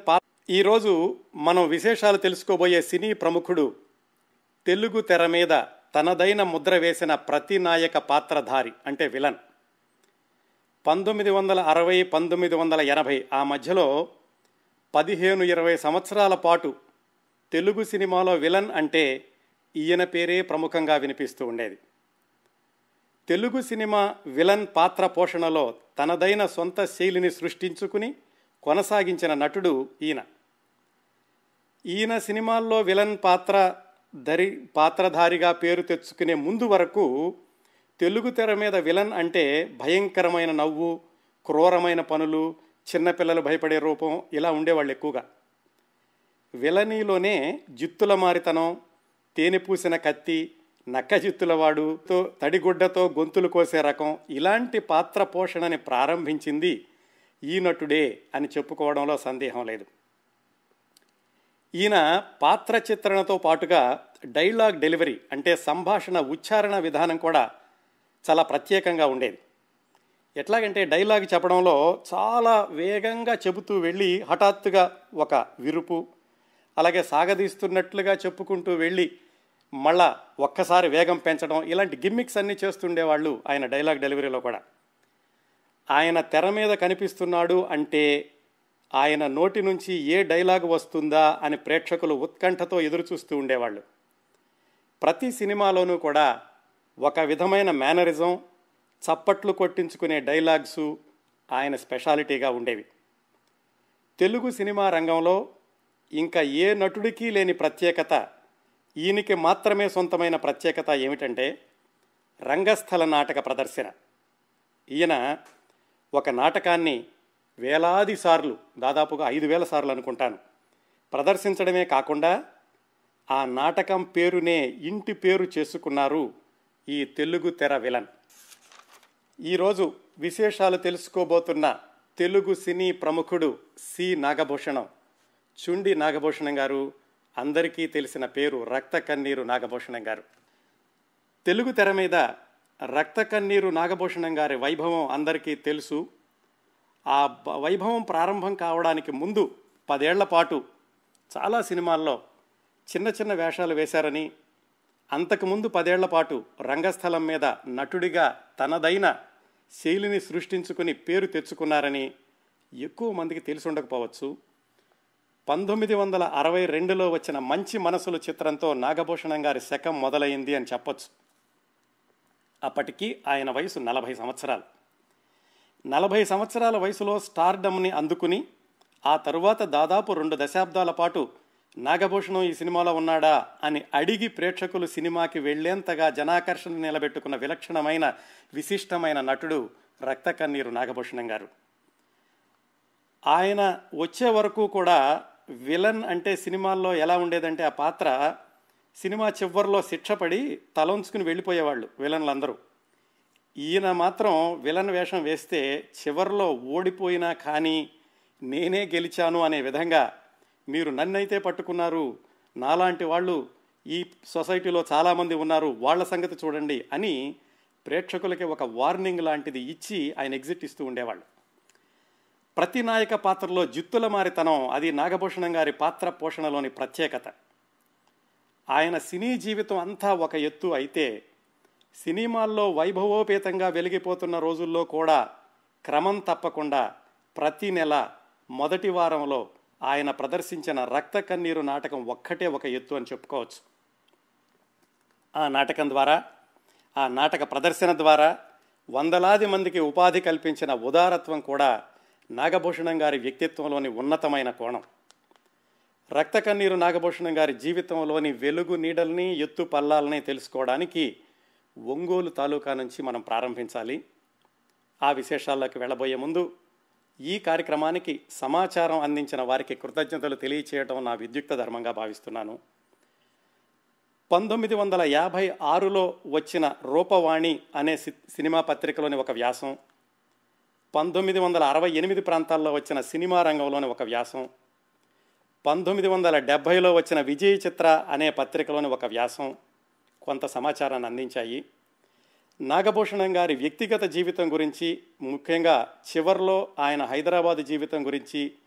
పా ఈరోజు మనం విశేషాలు తెలుసుకోబోయే సినీ ప్రముఖుడు తెలుగు తెర మీద తనదైన ముద్ర వేసిన ప్రతి నాయక పాత్రధారి అంటే విలన్ పంతొమ్మిది వందల అరవై పంతొమ్మిది వందల ఎనభై ఆ మధ్యలో పదిహేను ఇరవై సంవత్సరాల పాటు తెలుగు సినిమాలో విలన్ అంటే ఈయన పేరే ప్రముఖంగా వినిపిస్తూ ఉండేది తెలుగు సినిమా విలన్ పాత్ర పోషణలో తనదైన సొంత శైలిని సృష్టించుకుని కొనసాగించిన నటుడు ఈయన ఈయన సినిమాల్లో విలన్ పాత్ర ధరి పాత్రధారిగా పేరు తెచ్చుకునే ముందు వరకు తెలుగు తెర మీద విలన్ అంటే భయంకరమైన నవ్వు క్రూరమైన పనులు చిన్నపిల్లలు భయపడే రూపం ఇలా ఉండేవాళ్ళు ఎక్కువగా విలనీలోనే జిత్తుల మారితనం తేనె పూసిన కత్తి నక్క జిత్తులవాడు తో తడిగుడ్డతో గొంతులు కోసే రకం ఇలాంటి పాత్ర పోషణని ప్రారంభించింది ఈ నటుడే అని చెప్పుకోవడంలో సందేహం లేదు ఈయన పాత్ర చిత్రణతో పాటుగా డైలాగ్ డెలివరీ అంటే సంభాషణ ఉచ్చారణ విధానం కూడా చాలా ప్రత్యేకంగా ఉండేది ఎట్లాగంటే డైలాగ్ చెప్పడంలో చాలా వేగంగా చెబుతూ వెళ్ళి హఠాత్తుగా ఒక విరుపు అలాగే సాగదీస్తున్నట్లుగా చెప్పుకుంటూ వెళ్ళి మళ్ళా ఒక్కసారి వేగం పెంచడం ఇలాంటి గిమ్మిక్స్ అన్నీ చేస్తుండేవాళ్ళు ఆయన డైలాగ్ డెలివరీలో కూడా ఆయన తెర మీద కనిపిస్తున్నాడు అంటే ఆయన నోటి నుంచి ఏ డైలాగ్ వస్తుందా అని ప్రేక్షకులు ఉత్కంఠతో ఎదురు చూస్తూ ఉండేవాళ్ళు ప్రతి సినిమాలోనూ కూడా ఒక విధమైన మేనరిజం చప్పట్లు కొట్టించుకునే డైలాగ్సు ఆయన స్పెషాలిటీగా ఉండేవి తెలుగు సినిమా రంగంలో ఇంకా ఏ నటుడికి లేని ప్రత్యేకత ఈయనకి మాత్రమే సొంతమైన ప్రత్యేకత ఏమిటంటే రంగస్థల నాటక ప్రదర్శన ఈయన ఒక నాటకాన్ని వేలాది సార్లు దాదాపుగా ఐదు వేల సార్లు అనుకుంటాను ప్రదర్శించడమే కాకుండా ఆ నాటకం పేరునే ఇంటి పేరు చేసుకున్నారు ఈ తెలుగు తెర విలన్ ఈరోజు విశేషాలు తెలుసుకోబోతున్న తెలుగు సినీ ప్రముఖుడు సి నాగభూషణం చుండి నాగభూషణం గారు అందరికీ తెలిసిన పేరు రక్త కన్నీరు నాగభూషణం గారు తెలుగు తెర మీద రక్త కన్నీరు నాగభూషణం గారి వైభవం అందరికీ తెలుసు ఆ బ- వైభవం ప్రారంభం కావడానికి ముందు పదేళ్ల పాటు చాలా సినిమాల్లో చిన్న చిన్న వేషాలు వేశారని అంతకుముందు పదేళ్ల పాటు రంగస్థలం మీద నటుడిగా తనదైన శైలిని సృష్టించుకుని పేరు తెచ్చుకున్నారని ఎక్కువ మందికి తెలిసి ఉండకపోవచ్చు పంతొమ్మిది వందల అరవై రెండులో వచ్చిన మంచి మనసులు చిత్రంతో నాగభూషణం గారి శకం మొదలైంది అని చెప్పొచ్చు అప్పటికి ఆయన వయసు నలభై సంవత్సరాలు నలభై సంవత్సరాల వయసులో స్టార్డమ్ని అందుకుని ఆ తరువాత దాదాపు రెండు దశాబ్దాల పాటు నాగభూషణం ఈ సినిమాలో ఉన్నాడా అని అడిగి ప్రేక్షకులు సినిమాకి వెళ్లేంతగా జనాకర్షణ నిలబెట్టుకున్న విలక్షణమైన విశిష్టమైన నటుడు రక్త కన్నీరు నాగభూషణం గారు ఆయన వచ్చే వరకు కూడా విలన్ అంటే సినిమాల్లో ఎలా ఉండేదంటే ఆ పాత్ర సినిమా చివరిలో శిక్షపడి తలొంచుకుని వెళ్ళిపోయేవాళ్ళు విలన్లందరూ ఈయన మాత్రం విలన్ వేషం వేస్తే చివర్లో ఓడిపోయినా కానీ నేనే గెలిచాను అనే విధంగా మీరు నన్నైతే పట్టుకున్నారు నాలాంటి వాళ్ళు ఈ సొసైటీలో చాలామంది ఉన్నారు వాళ్ళ సంగతి చూడండి అని ప్రేక్షకులకి ఒక వార్నింగ్ లాంటిది ఇచ్చి ఆయన ఎగ్జిట్ ఇస్తూ ఉండేవాళ్ళు ప్రతి నాయక పాత్రలో జిత్తుల మారితనం అది నాగభూషణం గారి పాత్ర పోషణలోని ప్రత్యేకత ఆయన సినీ జీవితం అంతా ఒక ఎత్తు అయితే సినిమాల్లో వైభవోపేతంగా వెలిగిపోతున్న రోజుల్లో కూడా క్రమం తప్పకుండా ప్రతి నెల మొదటి వారంలో ఆయన ప్రదర్శించిన రక్త కన్నీరు నాటకం ఒక్కటే ఒక ఎత్తు అని చెప్పుకోవచ్చు ఆ నాటకం ద్వారా ఆ నాటక ప్రదర్శన ద్వారా వందలాది మందికి ఉపాధి కల్పించిన ఉదారత్వం కూడా నాగభూషణం గారి వ్యక్తిత్వంలోని ఉన్నతమైన కోణం రక్త కన్నీరు నాగభూషణం గారి జీవితంలోని వెలుగు నీడల్ని ఎత్తు పల్లాలని తెలుసుకోవడానికి ఒంగోలు తాలూకా నుంచి మనం ప్రారంభించాలి ఆ విశేషాల్లోకి వెళ్ళబోయే ముందు ఈ కార్యక్రమానికి సమాచారం అందించిన వారికి కృతజ్ఞతలు తెలియచేయడం నా విద్యుక్త ధర్మంగా భావిస్తున్నాను పంతొమ్మిది వందల యాభై ఆరులో వచ్చిన రూపవాణి అనే సి- సినిమా పత్రికలోని ఒక వ్యాసం పంతొమ్మిది వందల అరవై ఎనిమిది ప్రాంతాల్లో వచ్చిన సినిమా రంగంలోని ఒక వ్యాసం పంతొమ్మిది వందల డెబ్భైలో వచ్చిన విజయ చిత్ర అనే పత్రికలోని ఒక వ్యాసం కొంత సమాచారాన్ని అందించాయి నాగభూషణం గారి వ్యక్తిగత జీవితం గురించి ముఖ్యంగా చివర్లో ఆయన హైదరాబాదు జీవితం గురించి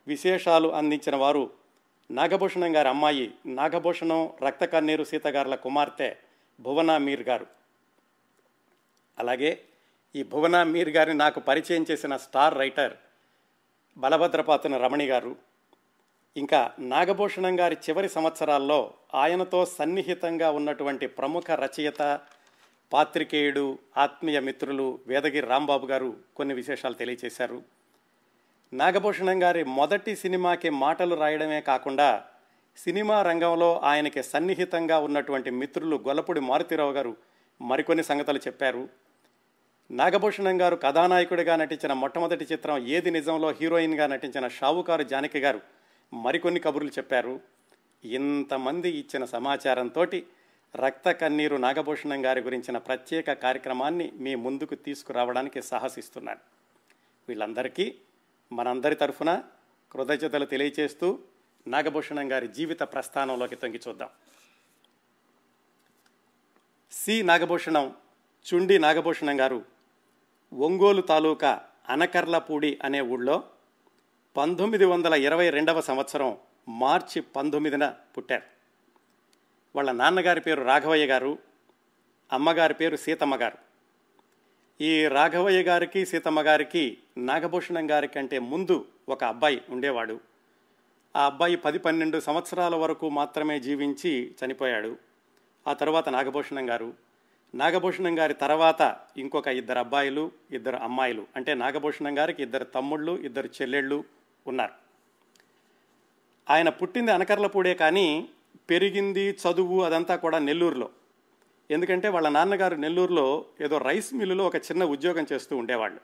విశేషాలు అందించిన వారు నాగభూషణం గారి అమ్మాయి నాగభూషణం రక్త కన్నీరు సీతగారుల కుమార్తె భువనా మీర్ గారు అలాగే ఈ భువనా మీర్ గారిని నాకు పరిచయం చేసిన స్టార్ రైటర్ బలభద్రపాతున రమణి గారు ఇంకా నాగభూషణం గారి చివరి సంవత్సరాల్లో ఆయనతో సన్నిహితంగా ఉన్నటువంటి ప్రముఖ రచయిత పాత్రికేయుడు ఆత్మీయ మిత్రులు వేదగిరి రాంబాబు గారు కొన్ని విశేషాలు తెలియచేశారు నాగభూషణం గారి మొదటి సినిమాకి మాటలు రాయడమే కాకుండా సినిమా రంగంలో ఆయనకి సన్నిహితంగా ఉన్నటువంటి మిత్రులు గొల్లపూడి మారుతిరావు గారు మరికొన్ని సంగతులు చెప్పారు నాగభూషణం గారు కథానాయకుడిగా నటించిన మొట్టమొదటి చిత్రం ఏది నిజంలో హీరోయిన్గా నటించిన షావుకారు జానకి గారు మరికొన్ని కబుర్లు చెప్పారు ఇంతమంది ఇచ్చిన సమాచారంతో రక్త కన్నీరు నాగభూషణం గారి గురించిన ప్రత్యేక కార్యక్రమాన్ని మీ ముందుకు తీసుకురావడానికి సాహసిస్తున్నాను వీళ్ళందరికీ మనందరి తరఫున కృతజ్ఞతలు తెలియచేస్తూ నాగభూషణం గారి జీవిత ప్రస్థానంలోకి తొంగి చూద్దాం సి నాగభూషణం చుండి నాగభూషణం గారు ఒంగోలు తాలూకా అనకర్లపూడి అనే ఊళ్ళో పంతొమ్మిది వందల ఇరవై రెండవ సంవత్సరం మార్చి పంతొమ్మిదిన పుట్టారు వాళ్ళ నాన్నగారి పేరు రాఘవయ్య గారు అమ్మగారి పేరు సీతమ్మ గారు ఈ రాఘవయ్య గారికి సీతమ్మ గారికి నాగభూషణం గారి కంటే ముందు ఒక అబ్బాయి ఉండేవాడు ఆ అబ్బాయి పది పన్నెండు సంవత్సరాల వరకు మాత్రమే జీవించి చనిపోయాడు ఆ తర్వాత నాగభూషణం గారు నాగభూషణం గారి తర్వాత ఇంకొక ఇద్దరు అబ్బాయిలు ఇద్దరు అమ్మాయిలు అంటే నాగభూషణం గారికి ఇద్దరు తమ్ముళ్ళు ఇద్దరు చెల్లెళ్ళు ఉన్నారు ఆయన పుట్టింది అనకర్లపూడే కానీ పెరిగింది చదువు అదంతా కూడా నెల్లూరులో ఎందుకంటే వాళ్ళ నాన్నగారు నెల్లూరులో ఏదో రైస్ మిల్లులో ఒక చిన్న ఉద్యోగం చేస్తూ ఉండేవాళ్ళు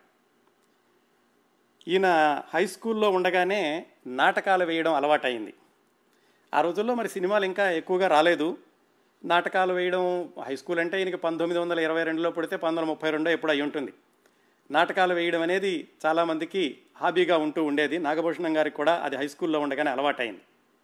ఈయన హై స్కూల్లో ఉండగానే నాటకాలు వేయడం అలవాటైంది ఆ రోజుల్లో మరి సినిమాలు ఇంకా ఎక్కువగా రాలేదు నాటకాలు వేయడం హై స్కూల్ అంటే ఈయనకి పంతొమ్మిది వందల ఇరవై రెండులో పుడితే పంతొమ్మిది వందల ముప్పై రెండో ఎప్పుడు అయి ఉంటుంది నాటకాలు వేయడం అనేది చాలామందికి హాబీగా ఉంటూ ఉండేది నాగభూషణం గారికి కూడా అది హై స్కూల్లో ఉండగానే అలవాటైంది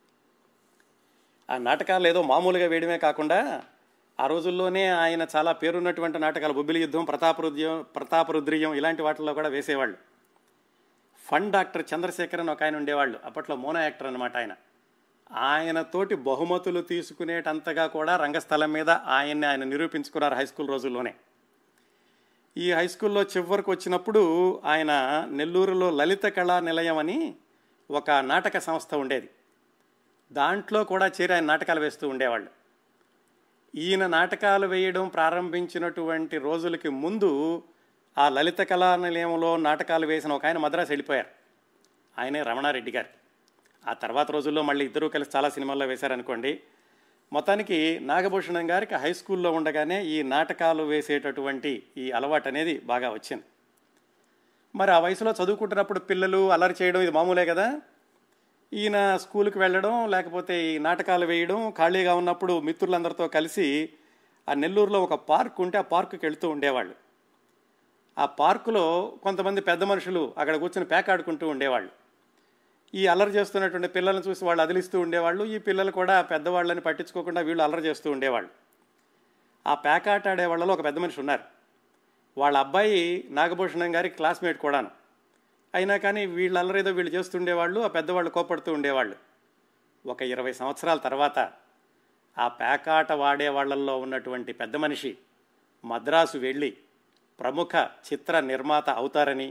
ఆ నాటకాలు ఏదో మామూలుగా వేయడమే కాకుండా ఆ రోజుల్లోనే ఆయన చాలా పేరున్నటువంటి నాటకాలు బొబ్బిలి యుద్ధం ప్రతాపరుద్యం ప్రతాపరుద్రియం ఇలాంటి వాటిల్లో కూడా వేసేవాళ్ళు ఫండ్ డాక్టర్ చంద్రశేఖర్ అని ఒక ఆయన ఉండేవాళ్ళు అప్పట్లో మోనో యాక్టర్ అనమాట ఆయన ఆయనతోటి బహుమతులు తీసుకునేటంతగా కూడా రంగస్థలం మీద ఆయన్ని ఆయన నిరూపించుకున్నారు హై స్కూల్ రోజుల్లోనే ఈ హై స్కూల్లో చివరికి వచ్చినప్పుడు ఆయన నెల్లూరులో లలిత కళా నిలయం అని ఒక నాటక సంస్థ ఉండేది దాంట్లో కూడా చేరి ఆయన నాటకాలు వేస్తూ ఉండేవాళ్ళు ఈయన నాటకాలు వేయడం ప్రారంభించినటువంటి రోజులకి ముందు ఆ లలిత కళా నిలయంలో నాటకాలు వేసిన ఒక ఆయన మద్రాసు వెళ్ళిపోయారు ఆయనే రమణారెడ్డి గారు ఆ తర్వాత రోజుల్లో మళ్ళీ ఇద్దరూ కలిసి చాలా సినిమాల్లో వేశారనుకోండి మొత్తానికి నాగభూషణం గారికి హై స్కూల్లో ఉండగానే ఈ నాటకాలు వేసేటటువంటి ఈ అలవాటు అనేది బాగా వచ్చింది మరి ఆ వయసులో చదువుకుంటున్నప్పుడు పిల్లలు అల్లరి చేయడం ఇది మామూలే కదా ఈయన స్కూల్కి వెళ్ళడం లేకపోతే ఈ నాటకాలు వేయడం ఖాళీగా ఉన్నప్పుడు మిత్రులందరితో కలిసి ఆ నెల్లూరులో ఒక పార్క్ ఉంటే ఆ పార్కుకి వెళ్తూ ఉండేవాళ్ళు ఆ పార్కులో కొంతమంది పెద్ద మనుషులు అక్కడ కూర్చొని పేకాడుకుంటూ ఉండేవాళ్ళు ఈ అల్లరి చేస్తున్నటువంటి పిల్లల్ని చూసి వాళ్ళు అదిలిస్తూ ఉండేవాళ్ళు ఈ పిల్లలు కూడా పెద్దవాళ్ళని పట్టించుకోకుండా వీళ్ళు అల్లరి చేస్తూ ఉండేవాళ్ళు ఆ పేకాట ఆడే వాళ్ళలో ఒక పెద్ద మనిషి ఉన్నారు వాళ్ళ అబ్బాయి నాగభూషణం గారి క్లాస్మేట్ కూడాను అయినా కానీ వీళ్ళు అల్లరేదో వీళ్ళు చేస్తుండేవాళ్ళు ఆ పెద్దవాళ్ళు కోపడుతూ ఉండేవాళ్ళు ఒక ఇరవై సంవత్సరాల తర్వాత ఆ పేకాట వాడే వాళ్ళల్లో ఉన్నటువంటి పెద్ద మనిషి మద్రాసు వెళ్ళి ప్రముఖ చిత్ర నిర్మాత అవుతారని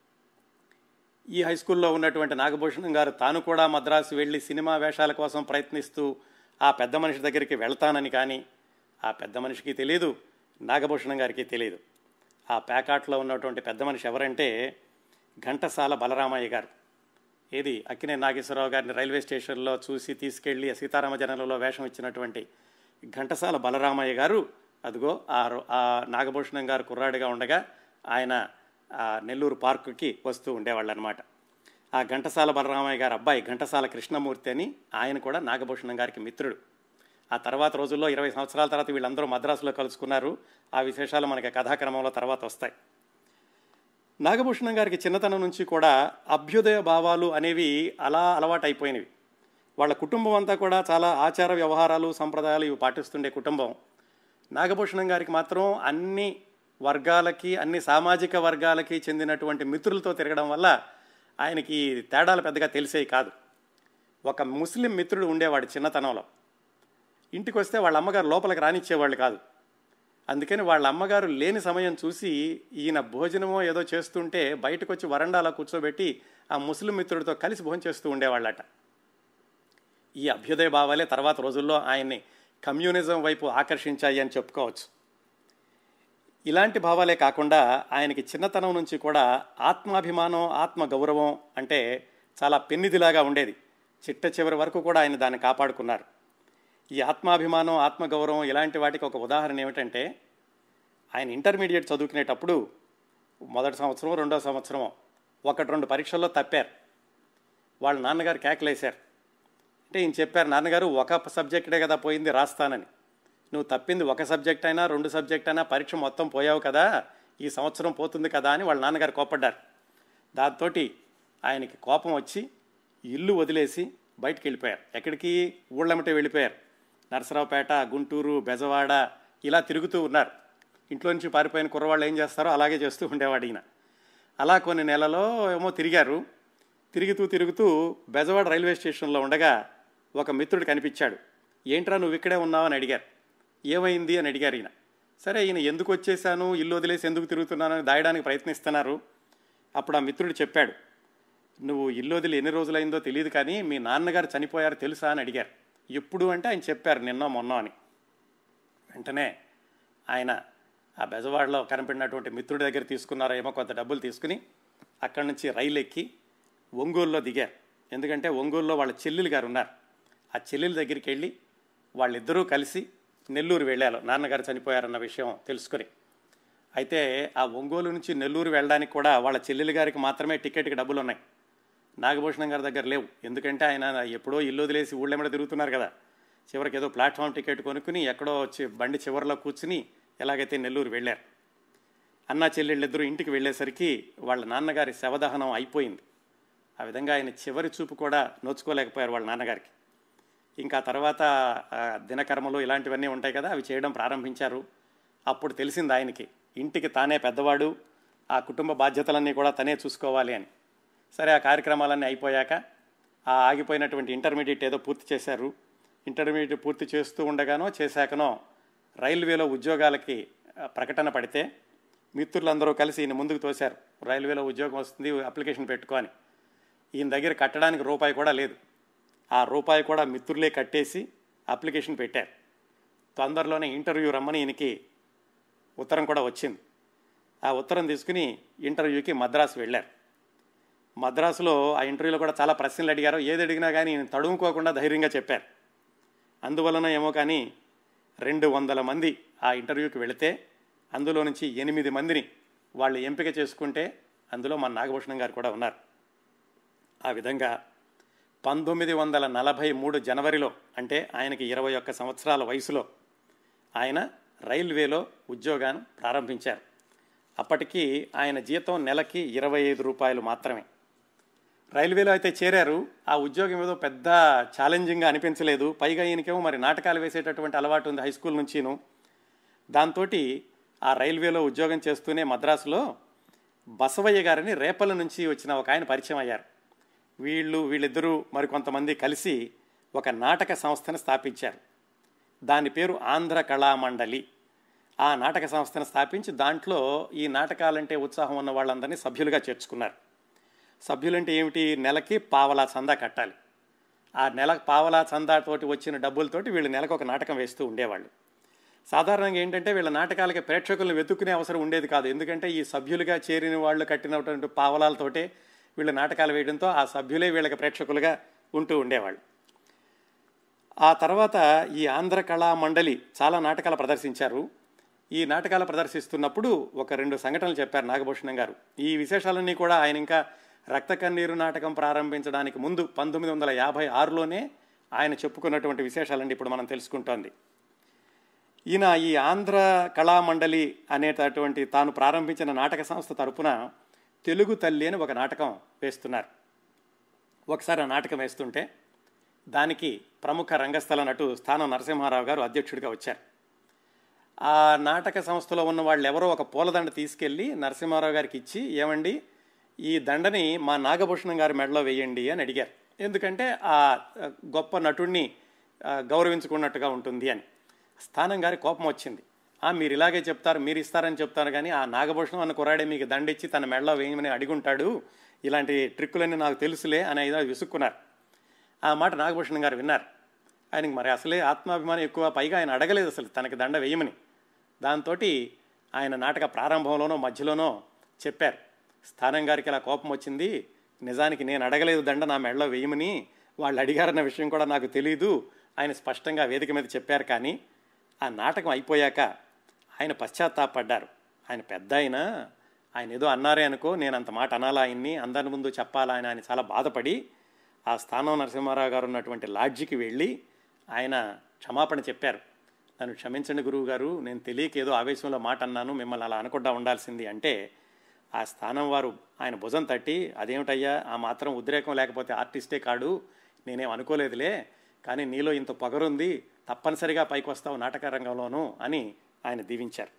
ఈ హై స్కూల్లో ఉన్నటువంటి నాగభూషణం గారు తాను కూడా మద్రాసు వెళ్ళి సినిమా వేషాల కోసం ప్రయత్నిస్తూ ఆ పెద్ద మనిషి దగ్గరికి వెళ్తానని కానీ ఆ పెద్ద మనిషికి తెలియదు నాగభూషణం గారికి తెలియదు ఆ ప్యాకాట్లో ఉన్నటువంటి పెద్ద మనిషి ఎవరంటే ఘంటసాల బలరామయ్య గారు ఏది అక్కినే నాగేశ్వరరావు గారిని రైల్వే స్టేషన్లో చూసి తీసుకెళ్లి సీతారామ జనలలో వేషం ఇచ్చినటువంటి ఘంటసాల బలరామయ్య గారు అదిగో ఆ ఆ నాగభూషణం గారు కుర్రాడిగా ఉండగా ఆయన ఆ నెల్లూరు పార్కుకి వస్తూ ఉండేవాళ్ళు అనమాట ఆ ఘంటసాల బలరామయ్య గారి అబ్బాయి ఘంటసాల కృష్ణమూర్తి అని ఆయన కూడా నాగభూషణం గారికి మిత్రుడు ఆ తర్వాత రోజుల్లో ఇరవై సంవత్సరాల తర్వాత వీళ్ళందరూ మద్రాసులో కలుసుకున్నారు ఆ విశేషాలు మనకి కథాక్రమంలో తర్వాత వస్తాయి నాగభూషణం గారికి చిన్నతనం నుంచి కూడా అభ్యుదయ భావాలు అనేవి అలా అలవాటు అయిపోయినవి వాళ్ళ కుటుంబం అంతా కూడా చాలా ఆచార వ్యవహారాలు సంప్రదాయాలు ఇవి పాటిస్తుండే కుటుంబం నాగభూషణం గారికి మాత్రం అన్ని వర్గాలకి అన్ని సామాజిక వర్గాలకి చెందినటువంటి మిత్రులతో తిరగడం వల్ల ఆయనకి తేడాలు పెద్దగా తెలిసేవి కాదు ఒక ముస్లిం మిత్రుడు ఉండేవాడు చిన్నతనంలో ఇంటికి వస్తే వాళ్ళ అమ్మగారు లోపలికి రానిచ్చేవాళ్ళు కాదు అందుకని వాళ్ళ అమ్మగారు లేని సమయం చూసి ఈయన భోజనమో ఏదో చేస్తుంటే బయటకు వచ్చి వరండాలో కూర్చోబెట్టి ఆ ముస్లిం మిత్రుడితో కలిసి భోజనం చేస్తూ ఉండేవాళ్ళట ఈ అభ్యుదయ భావాలే తర్వాత రోజుల్లో ఆయన్ని కమ్యూనిజం వైపు ఆకర్షించాయి అని చెప్పుకోవచ్చు ఇలాంటి భావాలే కాకుండా ఆయనకి చిన్నతనం నుంచి కూడా ఆత్మాభిమానం ఆత్మ గౌరవం అంటే చాలా పెన్నిదిలాగా ఉండేది చిట్ట చివరి వరకు కూడా ఆయన దాన్ని కాపాడుకున్నారు ఈ ఆత్మాభిమానం ఆత్మగౌరవం ఇలాంటి వాటికి ఒక ఉదాహరణ ఏమిటంటే ఆయన ఇంటర్మీడియట్ చదువుకునేటప్పుడు మొదటి సంవత్సరం రెండో సంవత్సరం ఒకటి రెండు పరీక్షల్లో తప్పారు వాళ్ళ నాన్నగారు కేకలేశారు అంటే ఈయన చెప్పారు నాన్నగారు ఒక సబ్జెక్టే కదా పోయింది రాస్తానని నువ్వు తప్పింది ఒక సబ్జెక్ట్ అయినా రెండు సబ్జెక్ట్ అయినా పరీక్ష మొత్తం పోయావు కదా ఈ సంవత్సరం పోతుంది కదా అని వాళ్ళ నాన్నగారు కోపడ్డారు దాంతో ఆయనకి కోపం వచ్చి ఇల్లు వదిలేసి బయటికి వెళ్ళిపోయారు ఎక్కడికి ఊళ్ళమ్మటే వెళ్ళిపోయారు నరసరావుపేట గుంటూరు బెజవాడ ఇలా తిరుగుతూ ఉన్నారు ఇంట్లో నుంచి పారిపోయిన కుర్రవాళ్ళు ఏం చేస్తారో అలాగే చేస్తూ ఉండేవాడు ఈయన అలా కొన్ని నెలలో ఏమో తిరిగారు తిరుగుతూ తిరుగుతూ బెజవాడ రైల్వే స్టేషన్లో ఉండగా ఒక మిత్రుడు కనిపించాడు ఏంట్రా నువ్వు ఇక్కడే ఉన్నావు అని అడిగారు ఏమైంది అని అడిగారు ఈయన సరే ఈయన ఎందుకు వచ్చేసాను ఇల్లు వదిలేసి ఎందుకు తిరుగుతున్నానని దాయడానికి ప్రయత్నిస్తున్నారు అప్పుడు ఆ మిత్రుడు చెప్పాడు నువ్వు ఇల్లు వదిలి ఎన్ని రోజులైందో తెలియదు కానీ మీ నాన్నగారు చనిపోయారు తెలుసా అని అడిగారు ఎప్పుడు అంటే ఆయన చెప్పారు నిన్న మొన్న అని వెంటనే ఆయన ఆ బెజవాడలో కనిపెట్టినటువంటి మిత్రుడి దగ్గర తీసుకున్నారో ఏమో కొంత డబ్బులు తీసుకుని అక్కడి నుంచి రైలు ఎక్కి ఒంగోలులో దిగారు ఎందుకంటే ఒంగోలులో వాళ్ళ చెల్లెలు గారు ఉన్నారు ఆ చెల్లెల దగ్గరికి వెళ్ళి వాళ్ళిద్దరూ కలిసి నెల్లూరు వెళ్ళారు నాన్నగారు చనిపోయారన్న విషయం తెలుసుకొని అయితే ఆ ఒంగోలు నుంచి నెల్లూరు వెళ్ళడానికి కూడా వాళ్ళ చెల్లెలు గారికి మాత్రమే టికెట్కి డబ్బులు ఉన్నాయి నాగభూషణం గారి దగ్గర లేవు ఎందుకంటే ఆయన ఎప్పుడో ఇల్లు వదిలేసి ఊళ్ళెమ్మడ తిరుగుతున్నారు కదా చివరికి ఏదో ప్లాట్ఫామ్ టికెట్ కొనుక్కుని ఎక్కడో వచ్చి బండి చివరిలో కూర్చుని ఎలాగైతే నెల్లూరు వెళ్ళారు అన్న చెల్లెళ్ళిద్దరూ ఇంటికి వెళ్ళేసరికి వాళ్ళ నాన్నగారి శవదహనం అయిపోయింది ఆ విధంగా ఆయన చివరి చూపు కూడా నోచుకోలేకపోయారు వాళ్ళ నాన్నగారికి ఇంకా తర్వాత ఆ, దినకర్మలు ఇలాంటివన్నీ ఉంటాయి కదా అవి చేయడం ప్రారంభించారు అప్పుడు తెలిసింది ఆయనకి ఇంటికి తానే పెద్దవాడు ఆ కుటుంబ బాధ్యతలన్నీ కూడా తనే చూసుకోవాలి అని సరే ఆ కార్యక్రమాలన్నీ అయిపోయాక ఆ ఆగిపోయినటువంటి ఇంటర్మీడియట్ ఏదో పూర్తి చేశారు ఇంటర్మీడియట్ పూర్తి చేస్తూ ఉండగానో చేశాకనో రైల్వేలో ఉద్యోగాలకి ఆ, ప్రకటన పడితే మిత్రులందరూ కలిసి ఈయన ముందుకు తోశారు రైల్వేలో ఉద్యోగం వస్తుంది అప్లికేషన్ పెట్టుకొని ఈయన దగ్గర కట్టడానికి రూపాయి కూడా లేదు ఆ రూపాయి కూడా మిత్రులే కట్టేసి అప్లికేషన్ పెట్టారు తొందరలోనే ఇంటర్వ్యూ రమ్మని ఈయనకి ఉత్తరం కూడా వచ్చింది ఆ ఉత్తరం తీసుకుని ఇంటర్వ్యూకి మద్రాసు వెళ్ళారు మద్రాసులో ఆ ఇంటర్వ్యూలో కూడా చాలా ప్రశ్నలు అడిగారు ఏది అడిగినా కానీ ఈయన తడుముకోకుండా ధైర్యంగా చెప్పారు అందువలన ఏమో కానీ రెండు వందల మంది ఆ ఇంటర్వ్యూకి వెళితే అందులో నుంచి ఎనిమిది మందిని వాళ్ళు ఎంపిక చేసుకుంటే అందులో మన నాగభూషణం గారు కూడా ఉన్నారు ఆ విధంగా పంతొమ్మిది వందల నలభై మూడు జనవరిలో అంటే ఆయనకి ఇరవై ఒక్క సంవత్సరాల వయసులో ఆయన రైల్వేలో ఉద్యోగాన్ని ప్రారంభించారు అప్పటికి ఆయన జీతం నెలకి ఇరవై ఐదు రూపాయలు మాత్రమే రైల్వేలో అయితే చేరారు ఆ ఉద్యోగం ఏదో పెద్ద ఛాలెంజింగ్గా అనిపించలేదు పైగా ఈయనకేమో మరి నాటకాలు వేసేటటువంటి అలవాటు ఉంది హై స్కూల్ నుంచిను దాంతో ఆ రైల్వేలో ఉద్యోగం చేస్తూనే మద్రాసులో బసవయ్య గారిని రేపల నుంచి వచ్చిన ఒక ఆయన పరిచయం అయ్యారు వీళ్ళు వీళ్ళిద్దరూ మరికొంతమంది కలిసి ఒక నాటక సంస్థను స్థాపించారు దాని పేరు ఆంధ్ర కళామండలి ఆ నాటక సంస్థను స్థాపించి దాంట్లో ఈ నాటకాలంటే ఉత్సాహం ఉన్న వాళ్ళందరినీ సభ్యులుగా చేర్చుకున్నారు సభ్యులంటే ఏమిటి నెలకి పావలా చందా కట్టాలి ఆ నెల పావలా చందాతోటి వచ్చిన డబ్బులతోటి వీళ్ళు నెలకు ఒక నాటకం వేస్తూ ఉండేవాళ్ళు సాధారణంగా ఏంటంటే వీళ్ళ నాటకాలకి ప్రేక్షకులను వెతుక్కునే అవసరం ఉండేది కాదు ఎందుకంటే ఈ సభ్యులుగా చేరిన వాళ్ళు కట్టినటువంటి పావలాలతోటే వీళ్ళు నాటకాలు వేయడంతో ఆ సభ్యులే వీళ్ళకి ప్రేక్షకులుగా ఉంటూ ఉండేవాళ్ళు ఆ తర్వాత ఈ ఆంధ్ర కళా మండలి చాలా నాటకాలు ప్రదర్శించారు ఈ నాటకాలు ప్రదర్శిస్తున్నప్పుడు ఒక రెండు సంఘటనలు చెప్పారు నాగభూషణం గారు ఈ విశేషాలన్నీ కూడా ఆయన ఇంకా రక్త కన్నీరు నాటకం ప్రారంభించడానికి ముందు పంతొమ్మిది వందల యాభై ఆరులోనే ఆయన చెప్పుకున్నటువంటి విశేషాలండి ఇప్పుడు మనం తెలుసుకుంటోంది ఈయన ఈ ఆంధ్ర కళామండలి అనేటటువంటి తాను ప్రారంభించిన నాటక సంస్థ తరపున తెలుగు తల్లి అని ఒక నాటకం వేస్తున్నారు ఒకసారి ఆ నాటకం వేస్తుంటే దానికి ప్రముఖ రంగస్థల నటు స్థానం నరసింహారావు గారు అధ్యక్షుడిగా వచ్చారు ఆ నాటక సంస్థలో ఉన్న వాళ్ళు ఎవరో ఒక పూలదండ తీసుకెళ్ళి నరసింహారావు గారికి ఇచ్చి ఏమండి ఈ దండని మా నాగభూషణం గారి మెడలో వేయండి అని అడిగారు ఎందుకంటే ఆ గొప్ప నటుడిని ఆ, గౌరవించుకున్నట్టుగా ఉంటుంది అని స్థానం గారి కోపం వచ్చింది ఆ మీరు ఇలాగే చెప్తారు మీరు ఇస్తారని చెప్తారు కానీ ఆ నాగభూషణం అన్న కుర్రాడే మీకు దండిచ్చి తన మెడలో వేయమని అడిగుంటాడు ఇలాంటి ట్రిక్కులన్నీ నాకు తెలుసులే అని ఏదో విసుక్కున్నారు ఆ మాట నాగభూషణం గారు విన్నారు ఆయనకి మరి అసలే ఆత్మాభిమానం ఎక్కువ పైగా ఆయన అడగలేదు అసలు తనకి దండ వేయమని దాంతో ఆయన నాటక ప్రారంభంలోనో మధ్యలోనో చెప్పారు స్థానం గారికి అలా కోపం వచ్చింది నిజానికి నేను అడగలేదు దండ నా మెడలో వేయమని వాళ్ళు అడిగారన్న విషయం కూడా నాకు తెలియదు ఆయన స్పష్టంగా వేదిక మీద చెప్పారు కానీ ఆ నాటకం అయిపోయాక ఆయన పశ్చాత్తాపడ్డారు ఆయన పెద్ద ఆయన ఆయన ఏదో అన్నారే అనుకో నేను అంత మాట అనాలా ఆయన్ని అందరి ముందు చెప్పాలా అని ఆయన చాలా బాధపడి ఆ స్థానం నరసింహారావు గారు ఉన్నటువంటి లాడ్జికి వెళ్ళి ఆయన క్షమాపణ చెప్పారు నన్ను క్షమించండి గురువు గారు నేను తెలియక ఏదో ఆవేశంలో మాట అన్నాను మిమ్మల్ని అలా అనకుండా ఉండాల్సింది అంటే ఆ స్థానం వారు ఆయన భుజం తట్టి అదేమిటయ్యా ఆ మాత్రం ఉద్రేకం లేకపోతే ఆర్టిస్టే కాడు నేనేం అనుకోలేదులే కానీ నీలో ఇంత పొగరుంది తప్పనిసరిగా పైకి వస్తావు నాటక రంగంలోనూ అని ఆయన దీవించారు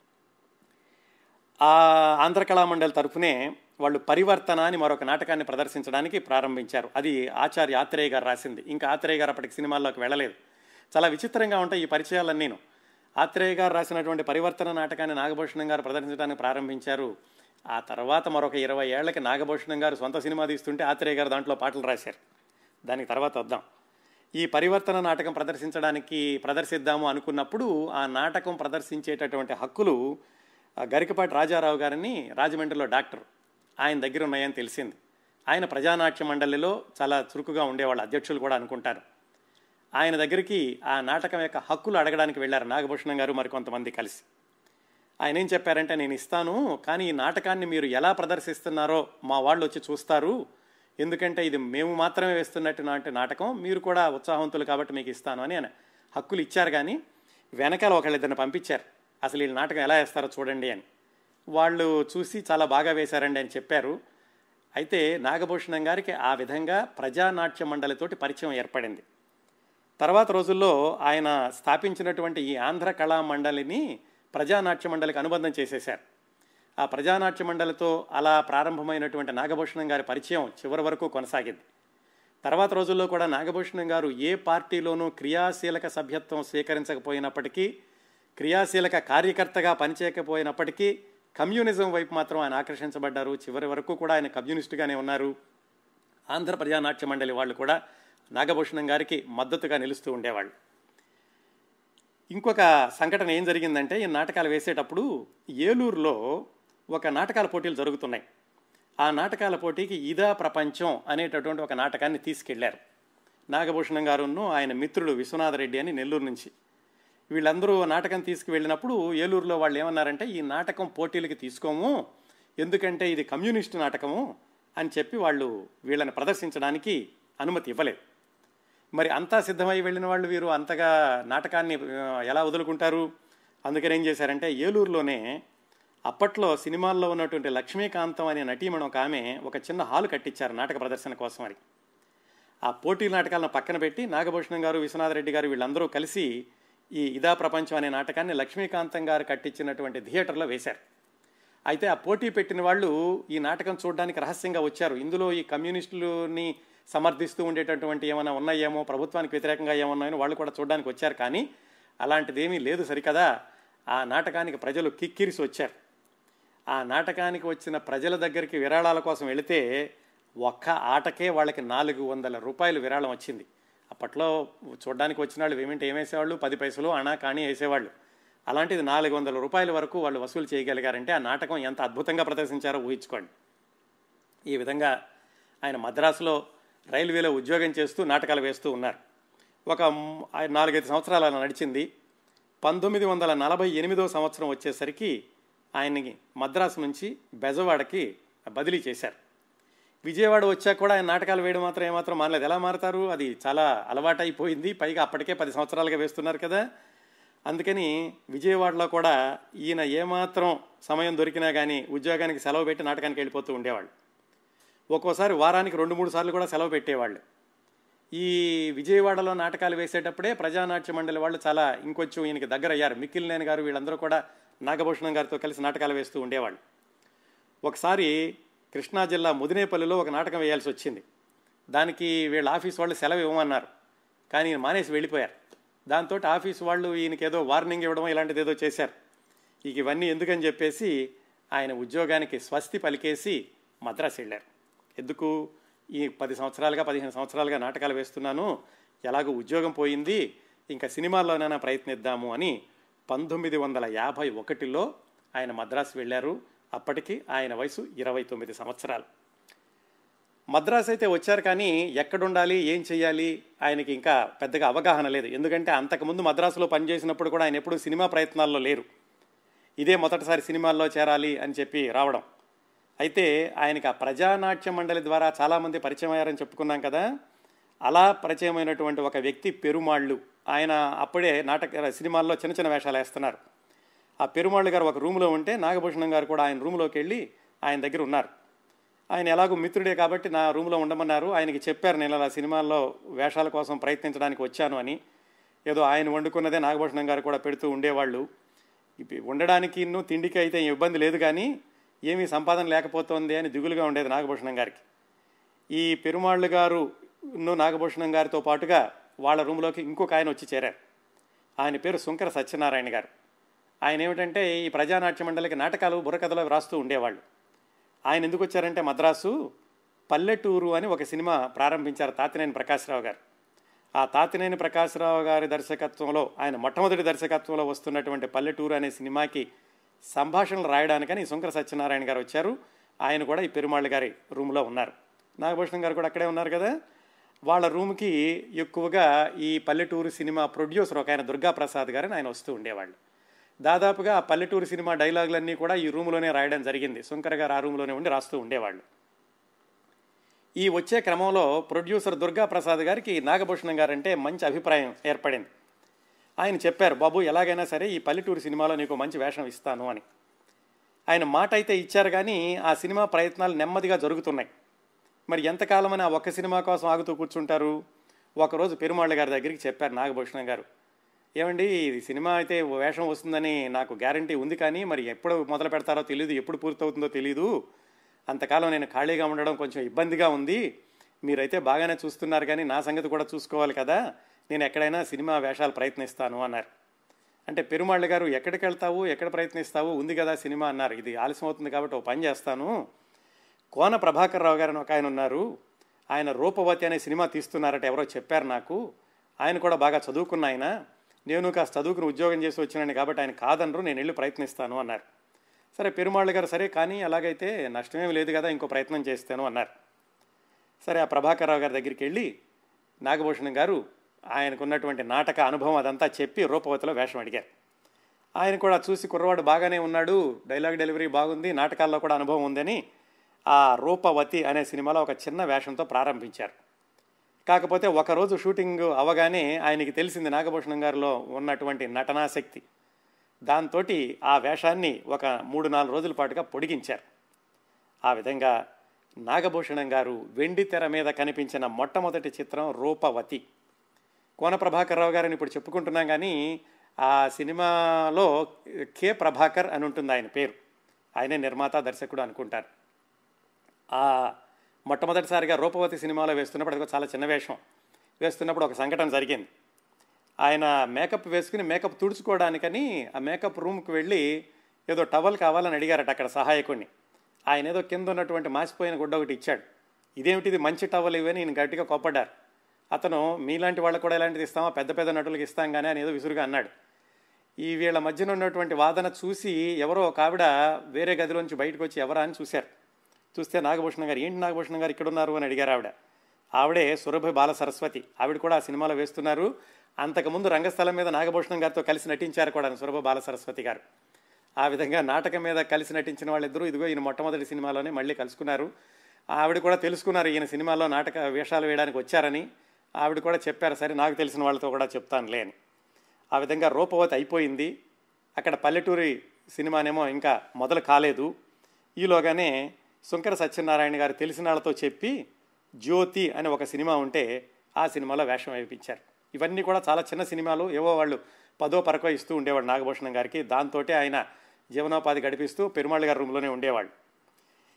ఆ ఆంధ్ర కళామండలి తరఫునే వాళ్ళు పరివర్తన అని మరొక నాటకాన్ని ప్రదర్శించడానికి ప్రారంభించారు అది ఆచార్య ఆత్రేయ గారు రాసింది ఇంకా ఆత్రేయ గారు అప్పటికి సినిమాల్లోకి వెళ్ళలేదు చాలా విచిత్రంగా ఉంటాయి ఈ పరిచయాలన్నీను ఆత్రేయ గారు రాసినటువంటి పరివర్తన నాటకాన్ని నాగభూషణం గారు ప్రదర్శించడానికి ప్రారంభించారు ఆ తర్వాత మరొక ఇరవై ఏళ్లకి నాగభూషణం గారు సొంత సినిమా తీస్తుంటే ఆత్రేయ గారు దాంట్లో పాటలు రాశారు దానికి తర్వాత వద్దాం ఈ పరివర్తన నాటకం ప్రదర్శించడానికి ప్రదర్శిద్దాము అనుకున్నప్పుడు ఆ నాటకం ప్రదర్శించేటటువంటి హక్కులు ఆ గరికపాటి రాజారావు గారిని రాజమండ్రిలో డాక్టర్ ఆయన దగ్గర ఉన్నాయని తెలిసింది ఆయన ప్రజానాట్య మండలిలో చాలా చురుకుగా ఉండేవాళ్ళు అధ్యక్షులు కూడా అనుకుంటారు ఆయన దగ్గరికి ఆ నాటకం యొక్క హక్కులు అడగడానికి వెళ్ళారు నాగభూషణం గారు మరికొంతమంది కలిసి ఆయన ఏం చెప్పారంటే నేను ఇస్తాను కానీ ఈ నాటకాన్ని మీరు ఎలా ప్రదర్శిస్తున్నారో మా వాళ్ళు వచ్చి చూస్తారు ఎందుకంటే ఇది మేము మాత్రమే వేస్తున్నట్టు నాటి నాటకం మీరు కూడా ఉత్సాహవంతులు కాబట్టి మీకు ఇస్తాను అని ఆయన హక్కులు ఇచ్చారు కానీ వెనకాల ఒకళ్ళిద్దరిని పంపించారు అసలు ఈ నాటకం ఎలా వేస్తారో చూడండి అని వాళ్ళు చూసి చాలా బాగా వేశారండి అని చెప్పారు అయితే నాగభూషణం గారికి ఆ విధంగా ప్రజానాట్య మండలితోటి పరిచయం ఏర్పడింది తర్వాత రోజుల్లో ఆయన స్థాపించినటువంటి ఈ ఆంధ్ర కళా మండలిని ప్రజానాట్య మండలికి అనుబంధం చేసేశారు ఆ ప్రజానాట్య మండలితో అలా ప్రారంభమైనటువంటి నాగభూషణం గారి పరిచయం చివరి వరకు కొనసాగింది తర్వాత రోజుల్లో కూడా నాగభూషణం గారు ఏ పార్టీలోనూ క్రియాశీలక సభ్యత్వం స్వీకరించకపోయినప్పటికీ క్రియాశీలక కార్యకర్తగా పనిచేయకపోయినప్పటికీ కమ్యూనిజం వైపు మాత్రం ఆయన ఆకర్షించబడ్డారు చివరి వరకు కూడా ఆయన కమ్యూనిస్టుగానే ఉన్నారు ఆంధ్ర ప్రజానాట్య మండలి వాళ్ళు కూడా నాగభూషణం గారికి మద్దతుగా నిలుస్తూ ఉండేవాళ్ళు ఇంకొక సంఘటన ఏం జరిగిందంటే ఈ నాటకాలు వేసేటప్పుడు ఏలూరులో ఒక నాటకాల పోటీలు జరుగుతున్నాయి ఆ నాటకాల పోటీకి ఇదా ప్రపంచం అనేటటువంటి ఒక నాటకాన్ని తీసుకెళ్లారు నాగభూషణం గారును ఆయన మిత్రుడు విశ్వనాథరెడ్డి అని నెల్లూరు నుంచి వీళ్ళందరూ నాటకం తీసుకువెళ్ళినప్పుడు ఏలూరులో వాళ్ళు ఏమన్నారంటే ఈ నాటకం పోటీలకి తీసుకోము ఎందుకంటే ఇది కమ్యూనిస్టు నాటకము అని చెప్పి వాళ్ళు వీళ్ళని ప్రదర్శించడానికి అనుమతి ఇవ్వలేదు మరి అంతా సిద్ధమై వెళ్ళిన వాళ్ళు వీరు అంతగా నాటకాన్ని ఆ, ఎలా వదులుకుంటారు అందుకని ఏం చేశారంటే ఏలూరులోనే అప్పట్లో సినిమాల్లో ఉన్నటువంటి లక్ష్మీకాంతం అనే నటీమణి ఒక ఆమె ఒక చిన్న హాలు కట్టించారు నాటక ప్రదర్శన కోసం అని ఆ పోటీ నాటకాలను పక్కన పెట్టి నాగభూషణం గారు విశ్వనాథరెడ్డి గారు వీళ్ళందరూ కలిసి ఈ ఇదా ప్రపంచం అనే నాటకాన్ని లక్ష్మీకాంతం గారు కట్టించినటువంటి థియేటర్లో వేశారు అయితే ఆ పోటీ పెట్టిన వాళ్ళు ఈ నాటకం చూడడానికి రహస్యంగా వచ్చారు ఇందులో ఈ కమ్యూనిస్టులని సమర్థిస్తూ ఉండేటటువంటి ఏమైనా ఉన్నాయేమో ప్రభుత్వానికి వ్యతిరేకంగా ఏమన్నాయో వాళ్ళు కూడా చూడడానికి వచ్చారు కానీ అలాంటిదేమీ లేదు సరికదా ఆ నాటకానికి ప్రజలు కిక్కిరిసి వచ్చారు ఆ నాటకానికి వచ్చిన ప్రజల దగ్గరికి విరాళాల కోసం వెళితే ఒక్క ఆటకే వాళ్ళకి నాలుగు వందల రూపాయలు విరాళం వచ్చింది అప్పట్లో చూడడానికి వచ్చిన వాళ్ళు ఏమిటి ఏమేసేవాళ్ళు పది పైసలు అణా కానీ వేసేవాళ్ళు అలాంటిది నాలుగు వందల రూపాయల వరకు వాళ్ళు వసూలు చేయగలిగారంటే ఆ నాటకం ఎంత అద్భుతంగా ప్రదర్శించారో ఊహించుకోండి ఈ విధంగా ఆయన మద్రాసులో రైల్వేలో ఉద్యోగం చేస్తూ నాటకాలు వేస్తూ ఉన్నారు ఒక మ్- ఆయన నాలుగైదు సంవత్సరాలు అలా నడిచింది పంతొమ్మిది వందల నలభై ఎనిమిదో సంవత్సరం వచ్చేసరికి ఆయన్ని మద్రాసు నుంచి బెజవాడకి బదిలీ చేశారు విజయవాడ వచ్చాక కూడా ఆయన నాటకాలు వేయడం మాత్రం ఏమాత్రం మానలేదు ఎలా మారతారు అది చాలా అలవాటైపోయింది పైగా అప్పటికే పది సంవత్సరాలుగా వేస్తున్నారు కదా అందుకని విజయవాడలో కూడా ఈయన ఏమాత్రం సమయం దొరికినా కానీ ఉద్యోగానికి సెలవు పెట్టి నాటకానికి వెళ్ళిపోతూ ఉండేవాళ్ళు ఒక్కోసారి వారానికి రెండు మూడు సార్లు కూడా సెలవు పెట్టేవాళ్ళు ఈ విజయవాడలో నాటకాలు వేసేటప్పుడే ప్రజానాట్య మండలి వాళ్ళు చాలా ఇంకొంచెం ఈయనకి దగ్గర అయ్యారు మిక్కిలినేని గారు వీళ్ళందరూ కూడా నాగభూషణం గారితో కలిసి నాటకాలు వేస్తూ ఉండేవాళ్ళు ఒకసారి కృష్ణా జిల్లా ముదినేపల్లిలో ఒక నాటకం వేయాల్సి వచ్చింది దానికి వీళ్ళ ఆఫీస్ వాళ్ళు సెలవు ఇవ్వమన్నారు కానీ ఈయన మానేసి వెళ్ళిపోయారు దాంతో ఆఫీస్ వాళ్ళు ఈయనకి ఏదో వార్నింగ్ ఇవ్వడం ఇలాంటిది ఏదో చేశారు ఇక ఇవన్నీ ఎందుకని చెప్పేసి ఆయన ఉద్యోగానికి స్వస్తి పలికేసి మద్రాసు వెళ్ళారు ఎందుకు ఈ పది సంవత్సరాలుగా పదిహేను సంవత్సరాలుగా నాటకాలు వేస్తున్నాను ఎలాగో ఉద్యోగం పోయింది ఇంకా సినిమాల్లోనైనా ప్రయత్నిద్దాము అని పంతొమ్మిది వందల యాభై ఒకటిలో ఆయన మద్రాసు వెళ్ళారు అప్పటికి ఆయన వయసు ఇరవై తొమ్మిది సంవత్సరాలు మద్రాసు అయితే వచ్చారు కానీ ఎక్కడుండాలి ఏం చేయాలి ఆయనకి ఇంకా పెద్దగా అవగాహన లేదు ఎందుకంటే అంతకుముందు మద్రాసులో పనిచేసినప్పుడు కూడా ఆయన ఎప్పుడూ సినిమా ప్రయత్నాల్లో లేరు ఇదే మొదటిసారి సినిమాల్లో చేరాలి అని చెప్పి రావడం అయితే ఆయనకి ఆ ప్రజానాట్య మండలి ద్వారా చాలామంది పరిచయం అయ్యారని చెప్పుకున్నాం కదా అలా పరిచయమైనటువంటి ఒక వ్యక్తి పెరుమాళ్ళు ఆయన అప్పుడే నాటక సినిమాల్లో చిన్న చిన్న వేషాలు వేస్తున్నారు ఆ పెరుమాళ్ళు గారు ఒక రూమ్లో ఉంటే నాగభూషణం గారు కూడా ఆయన రూమ్లోకి వెళ్ళి ఆయన దగ్గర ఉన్నారు ఆయన ఎలాగో మిత్రుడే కాబట్టి నా రూమ్లో ఉండమన్నారు ఆయనకి చెప్పారు నేను అలా సినిమాల్లో వేషాల కోసం ప్రయత్నించడానికి వచ్చాను అని ఏదో ఆయన వండుకున్నదే నాగభూషణం గారు కూడా పెడుతూ ఉండేవాళ్ళు ఇప్పు- ఉండడానికి ఇన్ను తిండికి అయితే ఏం ఇబ్బంది లేదు కానీ ఏమీ సంపాదన లేకపోతుంది అని దిగులుగా ఉండేది నాగభూషణం గారికి ఈ పెరుమాళ్ళు గారు నాగభూషణం గారితో పాటుగా వాళ్ళ రూమ్లోకి ఇంకొక ఆయన వచ్చి చేరారు ఆయన పేరు శుంకర సత్యనారాయణ గారు ఆయన ఏమిటంటే ఈ ప్రజానాట్య మండలికి నాటకాలు బుర్రకథలు వ్రాస్తూ ఉండేవాళ్ళు ఆయన ఎందుకు వచ్చారంటే మద్రాసు పల్లెటూరు అని ఒక సినిమా ప్రారంభించారు తాతినేని ప్రకాశ్రావు గారు ఆ తాతినేని ప్రకాశ్రావు గారి దర్శకత్వంలో ఆయన మొట్టమొదటి దర్శకత్వంలో వస్తున్నటువంటి పల్లెటూరు అనే సినిమాకి సంభాషణలు రాయడానికని శంకర సత్యనారాయణ గారు వచ్చారు ఆయన కూడా ఈ పెరుమాళ్ళ గారి రూమ్లో ఉన్నారు నాగభూషణం గారు కూడా అక్కడే ఉన్నారు కదా వాళ్ళ రూమ్కి ఎక్కువగా ఈ పల్లెటూరు సినిమా ప్రొడ్యూసర్ ఒక ఆయన దుర్గా ప్రసాద్ గారని ఆయన వస్తూ ఉండేవాళ్ళు దాదాపుగా ఆ పల్లెటూరు సినిమా డైలాగులన్నీ కూడా ఈ రూమ్లోనే రాయడం జరిగింది శంకర్ గారు ఆ రూమ్లోనే ఉండి రాస్తూ ఉండేవాళ్ళు ఈ వచ్చే క్రమంలో ప్రొడ్యూసర్ దుర్గా ప్రసాద్ గారికి నాగభూషణం గారంటే మంచి అభిప్రాయం ఏర్పడింది ఆయన చెప్పారు బాబు ఎలాగైనా సరే ఈ పల్లెటూరు సినిమాలో నీకు మంచి వేషం ఇస్తాను అని ఆయన మాట అయితే ఇచ్చారు కానీ ఆ సినిమా ప్రయత్నాలు నెమ్మదిగా జరుగుతున్నాయి మరి ఎంతకాలమని ఆ ఒక్క సినిమా కోసం ఆగుతూ కూర్చుంటారు ఒకరోజు పెరుమాళ్ళ గారి దగ్గరికి చెప్పారు నాగభూషణం గారు ఏమండి ఇది సినిమా అయితే వేషం వస్తుందని నాకు గ్యారంటీ ఉంది కానీ మరి ఎప్పుడు మొదలు పెడతారో తెలియదు ఎప్పుడు పూర్తవుతుందో తెలియదు అంతకాలం నేను ఖాళీగా ఉండడం కొంచెం ఇబ్బందిగా ఉంది మీరైతే బాగానే చూస్తున్నారు కానీ నా సంగతి కూడా చూసుకోవాలి కదా నేను ఎక్కడైనా సినిమా వేషాలు ప్రయత్నిస్తాను అన్నారు అంటే పెరుమాళ్ళ గారు ఎక్కడికి వెళ్తావు ఎక్కడ ప్రయత్నిస్తావు ఉంది కదా సినిమా అన్నారు ఇది ఆలస్యం అవుతుంది కాబట్టి ఒక పని చేస్తాను కోన ప్రభాకర్ రావు గారు అని ఒక ఆయన ఉన్నారు ఆయన రూపవతి అనే సినిమా తీస్తున్నారట ఎవరో చెప్పారు నాకు ఆయన కూడా బాగా చదువుకున్న ఆయన నేను కాస్త చదువుకుని ఉద్యోగం చేసి వచ్చినాను కాబట్టి ఆయన కాదనరు నేను వెళ్ళి ప్రయత్నిస్తాను అన్నారు సరే పెరుమాళ్ళ గారు సరే కానీ అలాగైతే నష్టమేం లేదు కదా ఇంకో ప్రయత్నం చేస్తాను అన్నారు సరే ఆ ప్రభాకర్ రావు గారి దగ్గరికి వెళ్ళి నాగభూషణం గారు ఆయనకున్నటువంటి నాటక అనుభవం అదంతా చెప్పి రూపవతిలో వేషం అడిగారు ఆయన కూడా చూసి కుర్రవాడు బాగానే ఉన్నాడు డైలాగ్ డెలివరీ బాగుంది నాటకాల్లో కూడా అనుభవం ఉందని ఆ రూపవతి అనే సినిమాలో ఒక చిన్న వేషంతో ప్రారంభించారు కాకపోతే ఒకరోజు షూటింగ్ అవగానే ఆయనకి తెలిసింది నాగభూషణం గారిలో ఉన్నటువంటి నటనాశక్తి దాంతో ఆ వేషాన్ని ఒక మూడు నాలుగు రోజుల పాటుగా పొడిగించారు ఆ విధంగా నాగభూషణం గారు వెండి తెర మీద కనిపించిన మొట్టమొదటి చిత్రం రూపవతి కోన ప్రభాకర్ రావు గారిని ఇప్పుడు చెప్పుకుంటున్నాం కానీ ఆ సినిమాలో కె ప్రభాకర్ అని ఉంటుంది ఆయన పేరు ఆయనే నిర్మాత దర్శకుడు అనుకుంటారు ఆ మొట్టమొదటిసారిగా రూపవతి సినిమాలో వేస్తున్నప్పుడు అది చాలా చిన్న వేషం వేస్తున్నప్పుడు ఒక సంఘటన జరిగింది ఆయన మేకప్ వేసుకుని మేకప్ తుడుచుకోవడానికని ఆ మేకప్ రూమ్కి వెళ్ళి ఏదో టవల్ కావాలని అడిగారట అక్కడ సహాయకుడిని ఆయన ఏదో కింద ఉన్నటువంటి మాసిపోయిన గుడ్డ ఒకటి ఇచ్చాడు ఇదేమిటిది మంచి టవల్ ఇవని ఈయన గట్టిగా కోప్పడ్డారు అతను మీలాంటి వాళ్ళకు కూడా ఇలాంటిది ఇస్తామా పెద్ద పెద్ద నటులకు ఇస్తాం కానీ అని ఏదో విసురుగా అన్నాడు ఈ వీళ్ళ మధ్యన ఉన్నటువంటి వాదన చూసి ఎవరో ఒక ఆవిడ వేరే గదిలోంచి బయటకు వచ్చి ఎవరా అని చూశారు చూస్తే నాగభూషణం గారు ఏంటి నాగభూషణం గారు ఇక్కడ ఉన్నారు అని అడిగారు ఆవిడ ఆవిడే సురభి బాల సరస్వతి ఆవిడ కూడా ఆ సినిమాలో వేస్తున్నారు అంతకుముందు రంగస్థలం మీద నాగభూషణం గారితో కలిసి నటించారు కూడా సురభ బాల సరస్వతి గారు ఆ విధంగా నాటకం మీద కలిసి నటించిన వాళ్ళిద్దరూ ఇదిగో ఈయన మొట్టమొదటి సినిమాలోనే మళ్ళీ కలుసుకున్నారు ఆవిడ కూడా తెలుసుకున్నారు ఈయన సినిమాలో నాటక వేషాలు వేయడానికి వచ్చారని ఆవిడ కూడా చెప్పారు సరే నాకు తెలిసిన వాళ్ళతో కూడా చెప్తానులే అని ఆ విధంగా రూపవతి అయిపోయింది అక్కడ పల్లెటూరి సినిమానేమో ఇంకా మొదలు కాలేదు ఈలోగానే శంకర సత్యనారాయణ గారు తెలిసిన వాళ్ళతో చెప్పి జ్యోతి అని ఒక సినిమా ఉంటే ఆ సినిమాలో వేషం వేయించారు ఇవన్నీ కూడా చాలా చిన్న సినిమాలు ఏవో వాళ్ళు పదో పరకో ఇస్తూ ఉండేవాడు నాగభూషణం గారికి దాంతో ఆయన జీవనోపాధి గడిపిస్తూ పెరుమాళ్ళ గారి రూమ్లోనే ఉండేవాళ్ళు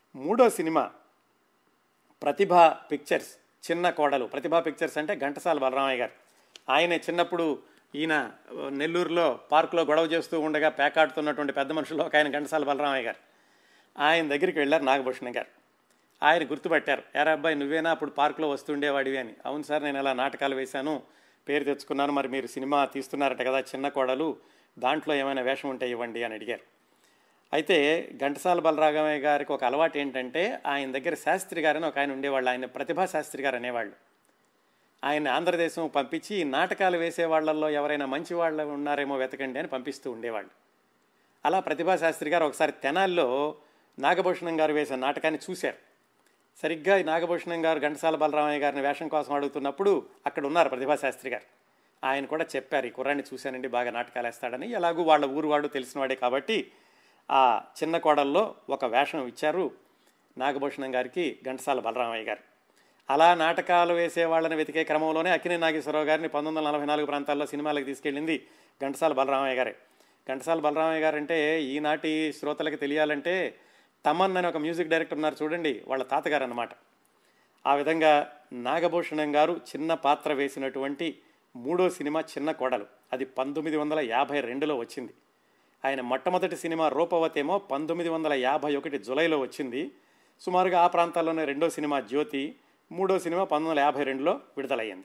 మూడో సినిమా ప్రతిభ పిక్చర్స్ చిన్న కోడలు ప్రతిభా పిక్చర్స్ అంటే ఘంటసాల బలరామయ్య గారు ఆయన చిన్నప్పుడు ఈయన నెల్లూరులో పార్కులో గొడవ చేస్తూ ఉండగా పేకాడుతున్నటువంటి పెద్ద మనుషుల్లో ఒక ఆయన ఘంటసాల బలరామయ్య గారు ఆయన దగ్గరికి వెళ్ళారు నాగభూషణం గారు ఆయన గుర్తుపట్టారు ఎరా అబ్బాయి నువ్వేనా అప్పుడు పార్కులో వస్తుండేవాడివి అని అవును సార్ నేను ఇలా నాటకాలు వేశాను పేరు తెచ్చుకున్నాను మరి మీరు సినిమా తీస్తున్నారట కదా చిన్న కోడలు దాంట్లో ఏమైనా వేషం ఉంటే ఇవ్వండి అని అడిగారు అయితే ఘంటసాల బలరామయ్య గారికి ఒక అలవాటు ఏంటంటే ఆయన దగ్గర శాస్త్రి గారని ఒక ఆయన ఉండేవాళ్ళు ఆయన ప్రతిభా శాస్త్రి గారు అనేవాళ్ళు ఆయన ఆంధ్రదేశం పంపించి నాటకాలు వేసే వాళ్ళల్లో ఎవరైనా మంచి వాళ్ళు ఉన్నారేమో వెతకండి అని పంపిస్తూ ఉండేవాళ్ళు అలా ప్రతిభా శాస్త్రి గారు ఒకసారి తెనాల్లో నాగభూషణం గారు వేసిన నాటకాన్ని చూశారు సరిగ్గా ఈ నాగభూషణం గారు ఘంటసాల బలరామయ్య గారిని వేషం కోసం అడుగుతున్నప్పుడు అక్కడ ఉన్నారు ప్రతిభా శాస్త్రి గారు ఆయన కూడా చెప్పారు ఈ కుర్రాన్ని చూశానండి బాగా నాటకాలు వేస్తాడని ఎలాగూ వాళ్ళ ఊరు వాడు తెలిసినవాడే కాబట్టి ఆ చిన్న కోడల్లో ఒక వేషం ఇచ్చారు నాగభూషణం గారికి ఘంటసాల బలరామయ్య గారు అలా నాటకాలు వేసే వాళ్ళని వెతికే క్రమంలోనే అక్కినే నాగేశ్వరరావు గారిని పంతొమ్మిది వందల నలభై నాలుగు ప్రాంతాల్లో సినిమాలకు తీసుకెళ్ళింది ఘంటసాల బలరామయ్య గారే ఘంటసాల బలరామయ్య గారు అంటే ఈనాటి శ్రోతలకు తెలియాలంటే తమన్ అని ఒక మ్యూజిక్ డైరెక్టర్ ఉన్నారు చూడండి వాళ్ళ తాతగారు అన్నమాట ఆ విధంగా నాగభూషణం గారు చిన్న పాత్ర వేసినటువంటి మూడో సినిమా చిన్న కోడలు అది పంతొమ్మిది వందల యాభై రెండులో వచ్చింది ఆయన మొట్టమొదటి సినిమా రూపవతి ఏమో పంతొమ్మిది వందల యాభై ఒకటి జులైలో వచ్చింది సుమారుగా ఆ ప్రాంతాల్లోనే రెండో సినిమా జ్యోతి మూడో సినిమా పంతొమ్మిది వందల యాభై రెండులో విడుదలయ్యింది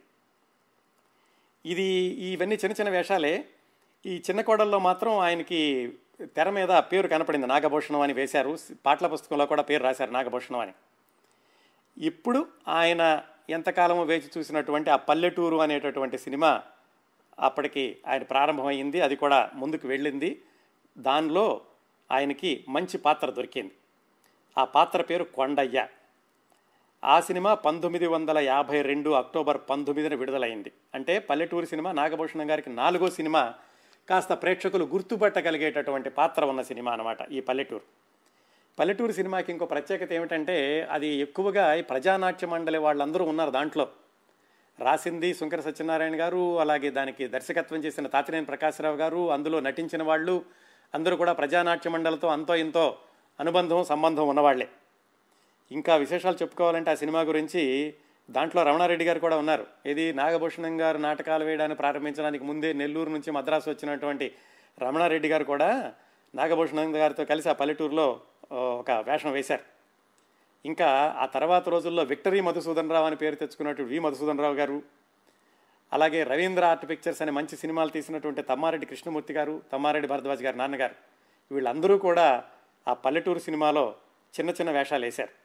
ఇది ఇవన్నీ చిన్న చిన్న వేషాలే ఈ చిన్న కోడల్లో మాత్రం ఆయనకి తెర మీద పేరు కనపడింది నాగభూషణం అని వేశారు పాటల పుస్తకంలో కూడా పేరు రాశారు నాగభూషణం అని ఇప్పుడు ఆయన ఎంతకాలం వేచి చూసినటువంటి ఆ పల్లెటూరు అనేటటువంటి సినిమా అప్పటికి ఆయన ప్రారంభమైంది అది కూడా ముందుకు వెళ్ళింది దానిలో ఆయనకి మంచి పాత్ర దొరికింది ఆ పాత్ర పేరు కొండయ్య ఆ సినిమా పంతొమ్మిది వందల యాభై రెండు అక్టోబర్ పంతొమ్మిదిన విడుదలైంది అంటే పల్లెటూరు సినిమా నాగభూషణం గారికి నాలుగో సినిమా కాస్త ప్రేక్షకులు గుర్తుపట్టగలిగేటటువంటి పాత్ర ఉన్న సినిమా అనమాట ఈ పల్లెటూరు పల్లెటూరు సినిమాకి ఇంకో ప్రత్యేకత ఏమిటంటే అది ఎక్కువగా ఈ ప్రజానాట్య మండలి వాళ్ళందరూ ఉన్నారు దాంట్లో రాసింది శంకర సత్యనారాయణ గారు అలాగే దానికి దర్శకత్వం చేసిన తాతినేని ప్రకాశ్రావు గారు అందులో నటించిన వాళ్ళు అందరూ కూడా ప్రజానాట్య మండలితో అంతో ఇంతో అనుబంధం సంబంధం ఉన్నవాళ్లే ఇంకా విశేషాలు చెప్పుకోవాలంటే ఆ సినిమా గురించి దాంట్లో రమణారెడ్డి గారు కూడా ఉన్నారు ఇది నాగభూషణం గారు నాటకాలు వేయడానికి ప్రారంభించడానికి ముందే నెల్లూరు నుంచి మద్రాసు వచ్చినటువంటి రమణారెడ్డి గారు కూడా నాగభూషణం గారితో కలిసి ఆ పల్లెటూరులో ఒక వేషం వేశారు ఇంకా ఆ తర్వాత రోజుల్లో విక్టరీ మధుసూదన్ రావు అని పేరు తెచ్చుకున్నట్టు వి మధుసూదన్ రావు గారు అలాగే రవీంద్ర ఆర్ట్ పిక్చర్స్ అనే మంచి సినిమాలు తీసినటువంటి తమ్మారెడ్డి కృష్ణమూర్తి గారు తమ్మారెడ్డి భరద్వాజ్ గారు నాన్నగారు వీళ్ళందరూ కూడా ఆ పల్లెటూరు సినిమాలో చిన్న చిన్న వేషాలు వేశారు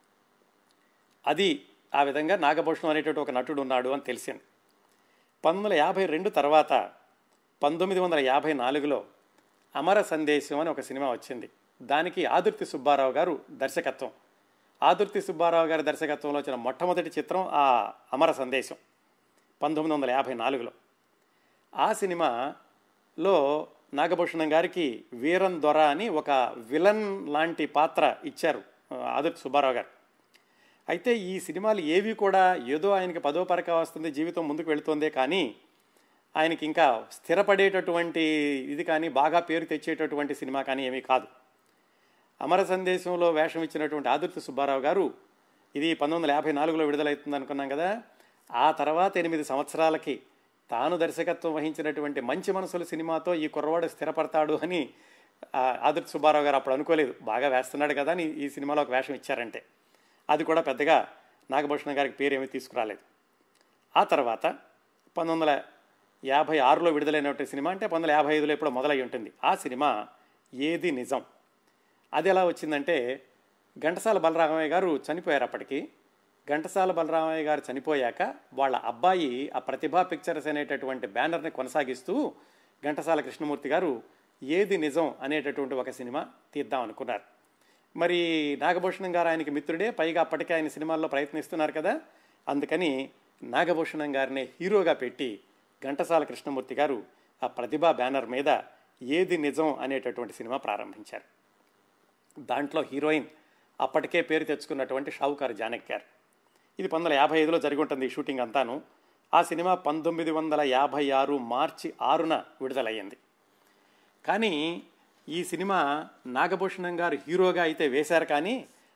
అది ఆ విధంగా నాగభూషణం అనేటువంటి ఒక నటుడు ఉన్నాడు అని తెలిసింది పంతొమ్మిది వందల యాభై రెండు తర్వాత పంతొమ్మిది వందల యాభై నాలుగులో అమర సందేశం అని ఒక సినిమా వచ్చింది దానికి ఆదుర్తి సుబ్బారావు గారు దర్శకత్వం ఆదుర్తి సుబ్బారావు గారి దర్శకత్వంలో వచ్చిన మొట్టమొదటి చిత్రం ఆ అమర సందేశం పంతొమ్మిది వందల యాభై నాలుగులో ఆ సినిమాలో నాగభూషణం గారికి వీరన్ దొర అని ఒక విలన్ లాంటి పాత్ర ఇచ్చారు ఆదుర్తి సుబ్బారావు గారు అయితే ఈ సినిమాలు ఏవి కూడా ఏదో ఆయనకి పదో పరక వస్తుంది జీవితం ముందుకు వెళుతుందే కానీ ఆయనకి ఇంకా స్థిరపడేటటువంటి ఇది కానీ బాగా పేరు తెచ్చేటటువంటి సినిమా కానీ ఏమీ కాదు అమర సందేశంలో వేషం ఇచ్చినటువంటి ఆదుర్తి సుబ్బారావు గారు ఇది పంతొమ్మిది వందల యాభై నాలుగులో విడుదలవుతుంది అనుకున్నాం కదా ఆ తర్వాత ఎనిమిది సంవత్సరాలకి తాను దర్శకత్వం వహించినటువంటి మంచి మనసుల సినిమాతో ఈ కుర్రవాడు స్థిరపడతాడు అని ఆదుర్తి సుబ్బారావు గారు అప్పుడు అనుకోలేదు బాగా వేస్తున్నాడు కదా అని ఈ సినిమాలో ఒక వేషం ఇచ్చారంటే అది కూడా పెద్దగా నాగభూషణ గారికి పేరు ఏమీ తీసుకురాలేదు ఆ తర్వాత పంతొమ్మిది వందల యాభై ఆరులో విడుదలైనటువంటి సినిమా అంటే పంతొమ్మిది వందల యాభై ఐదులో ఎప్పుడో మొదలై ఉంటుంది ఆ సినిమా ఏది నిజం అది ఎలా వచ్చిందంటే ఘంటసాల బలరామయ్య గారు చనిపోయారు అప్పటికి ఘంటసాల బలరామయ్య గారు చనిపోయాక వాళ్ళ అబ్బాయి ఆ ప్రతిభా పిక్చర్స్ అనేటటువంటి బ్యానర్ని కొనసాగిస్తూ ఘంటసాల కృష్ణమూర్తి గారు ఏది నిజం అనేటటువంటి ఒక సినిమా తీద్దాం అనుకున్నారు మరి నాగభూషణం గారు ఆయనకి మిత్రుడే పైగా అప్పటికే ఆయన సినిమాల్లో ప్రయత్నిస్తున్నారు కదా అందుకని నాగభూషణం గారిని హీరోగా పెట్టి ఘంటసాల కృష్ణమూర్తి గారు ఆ ప్రతిభా బ్యానర్ మీద ఏది నిజం అనేటటువంటి సినిమా ప్రారంభించారు దాంట్లో హీరోయిన్ అప్పటికే పేరు తెచ్చుకున్నటువంటి షావుకారు జానక్ గారు ఇది పంతొమ్మిది వందల యాభై ఐదులో జరిగి ఉంటుంది ఈ షూటింగ్ అంతాను ఆ సినిమా పంతొమ్మిది వందల యాభై ఆరు మార్చి ఆరున విడుదలయ్యింది కానీ ఈ సినిమా నాగభూషణం గారు హీరోగా అయితే వేశారు కానీ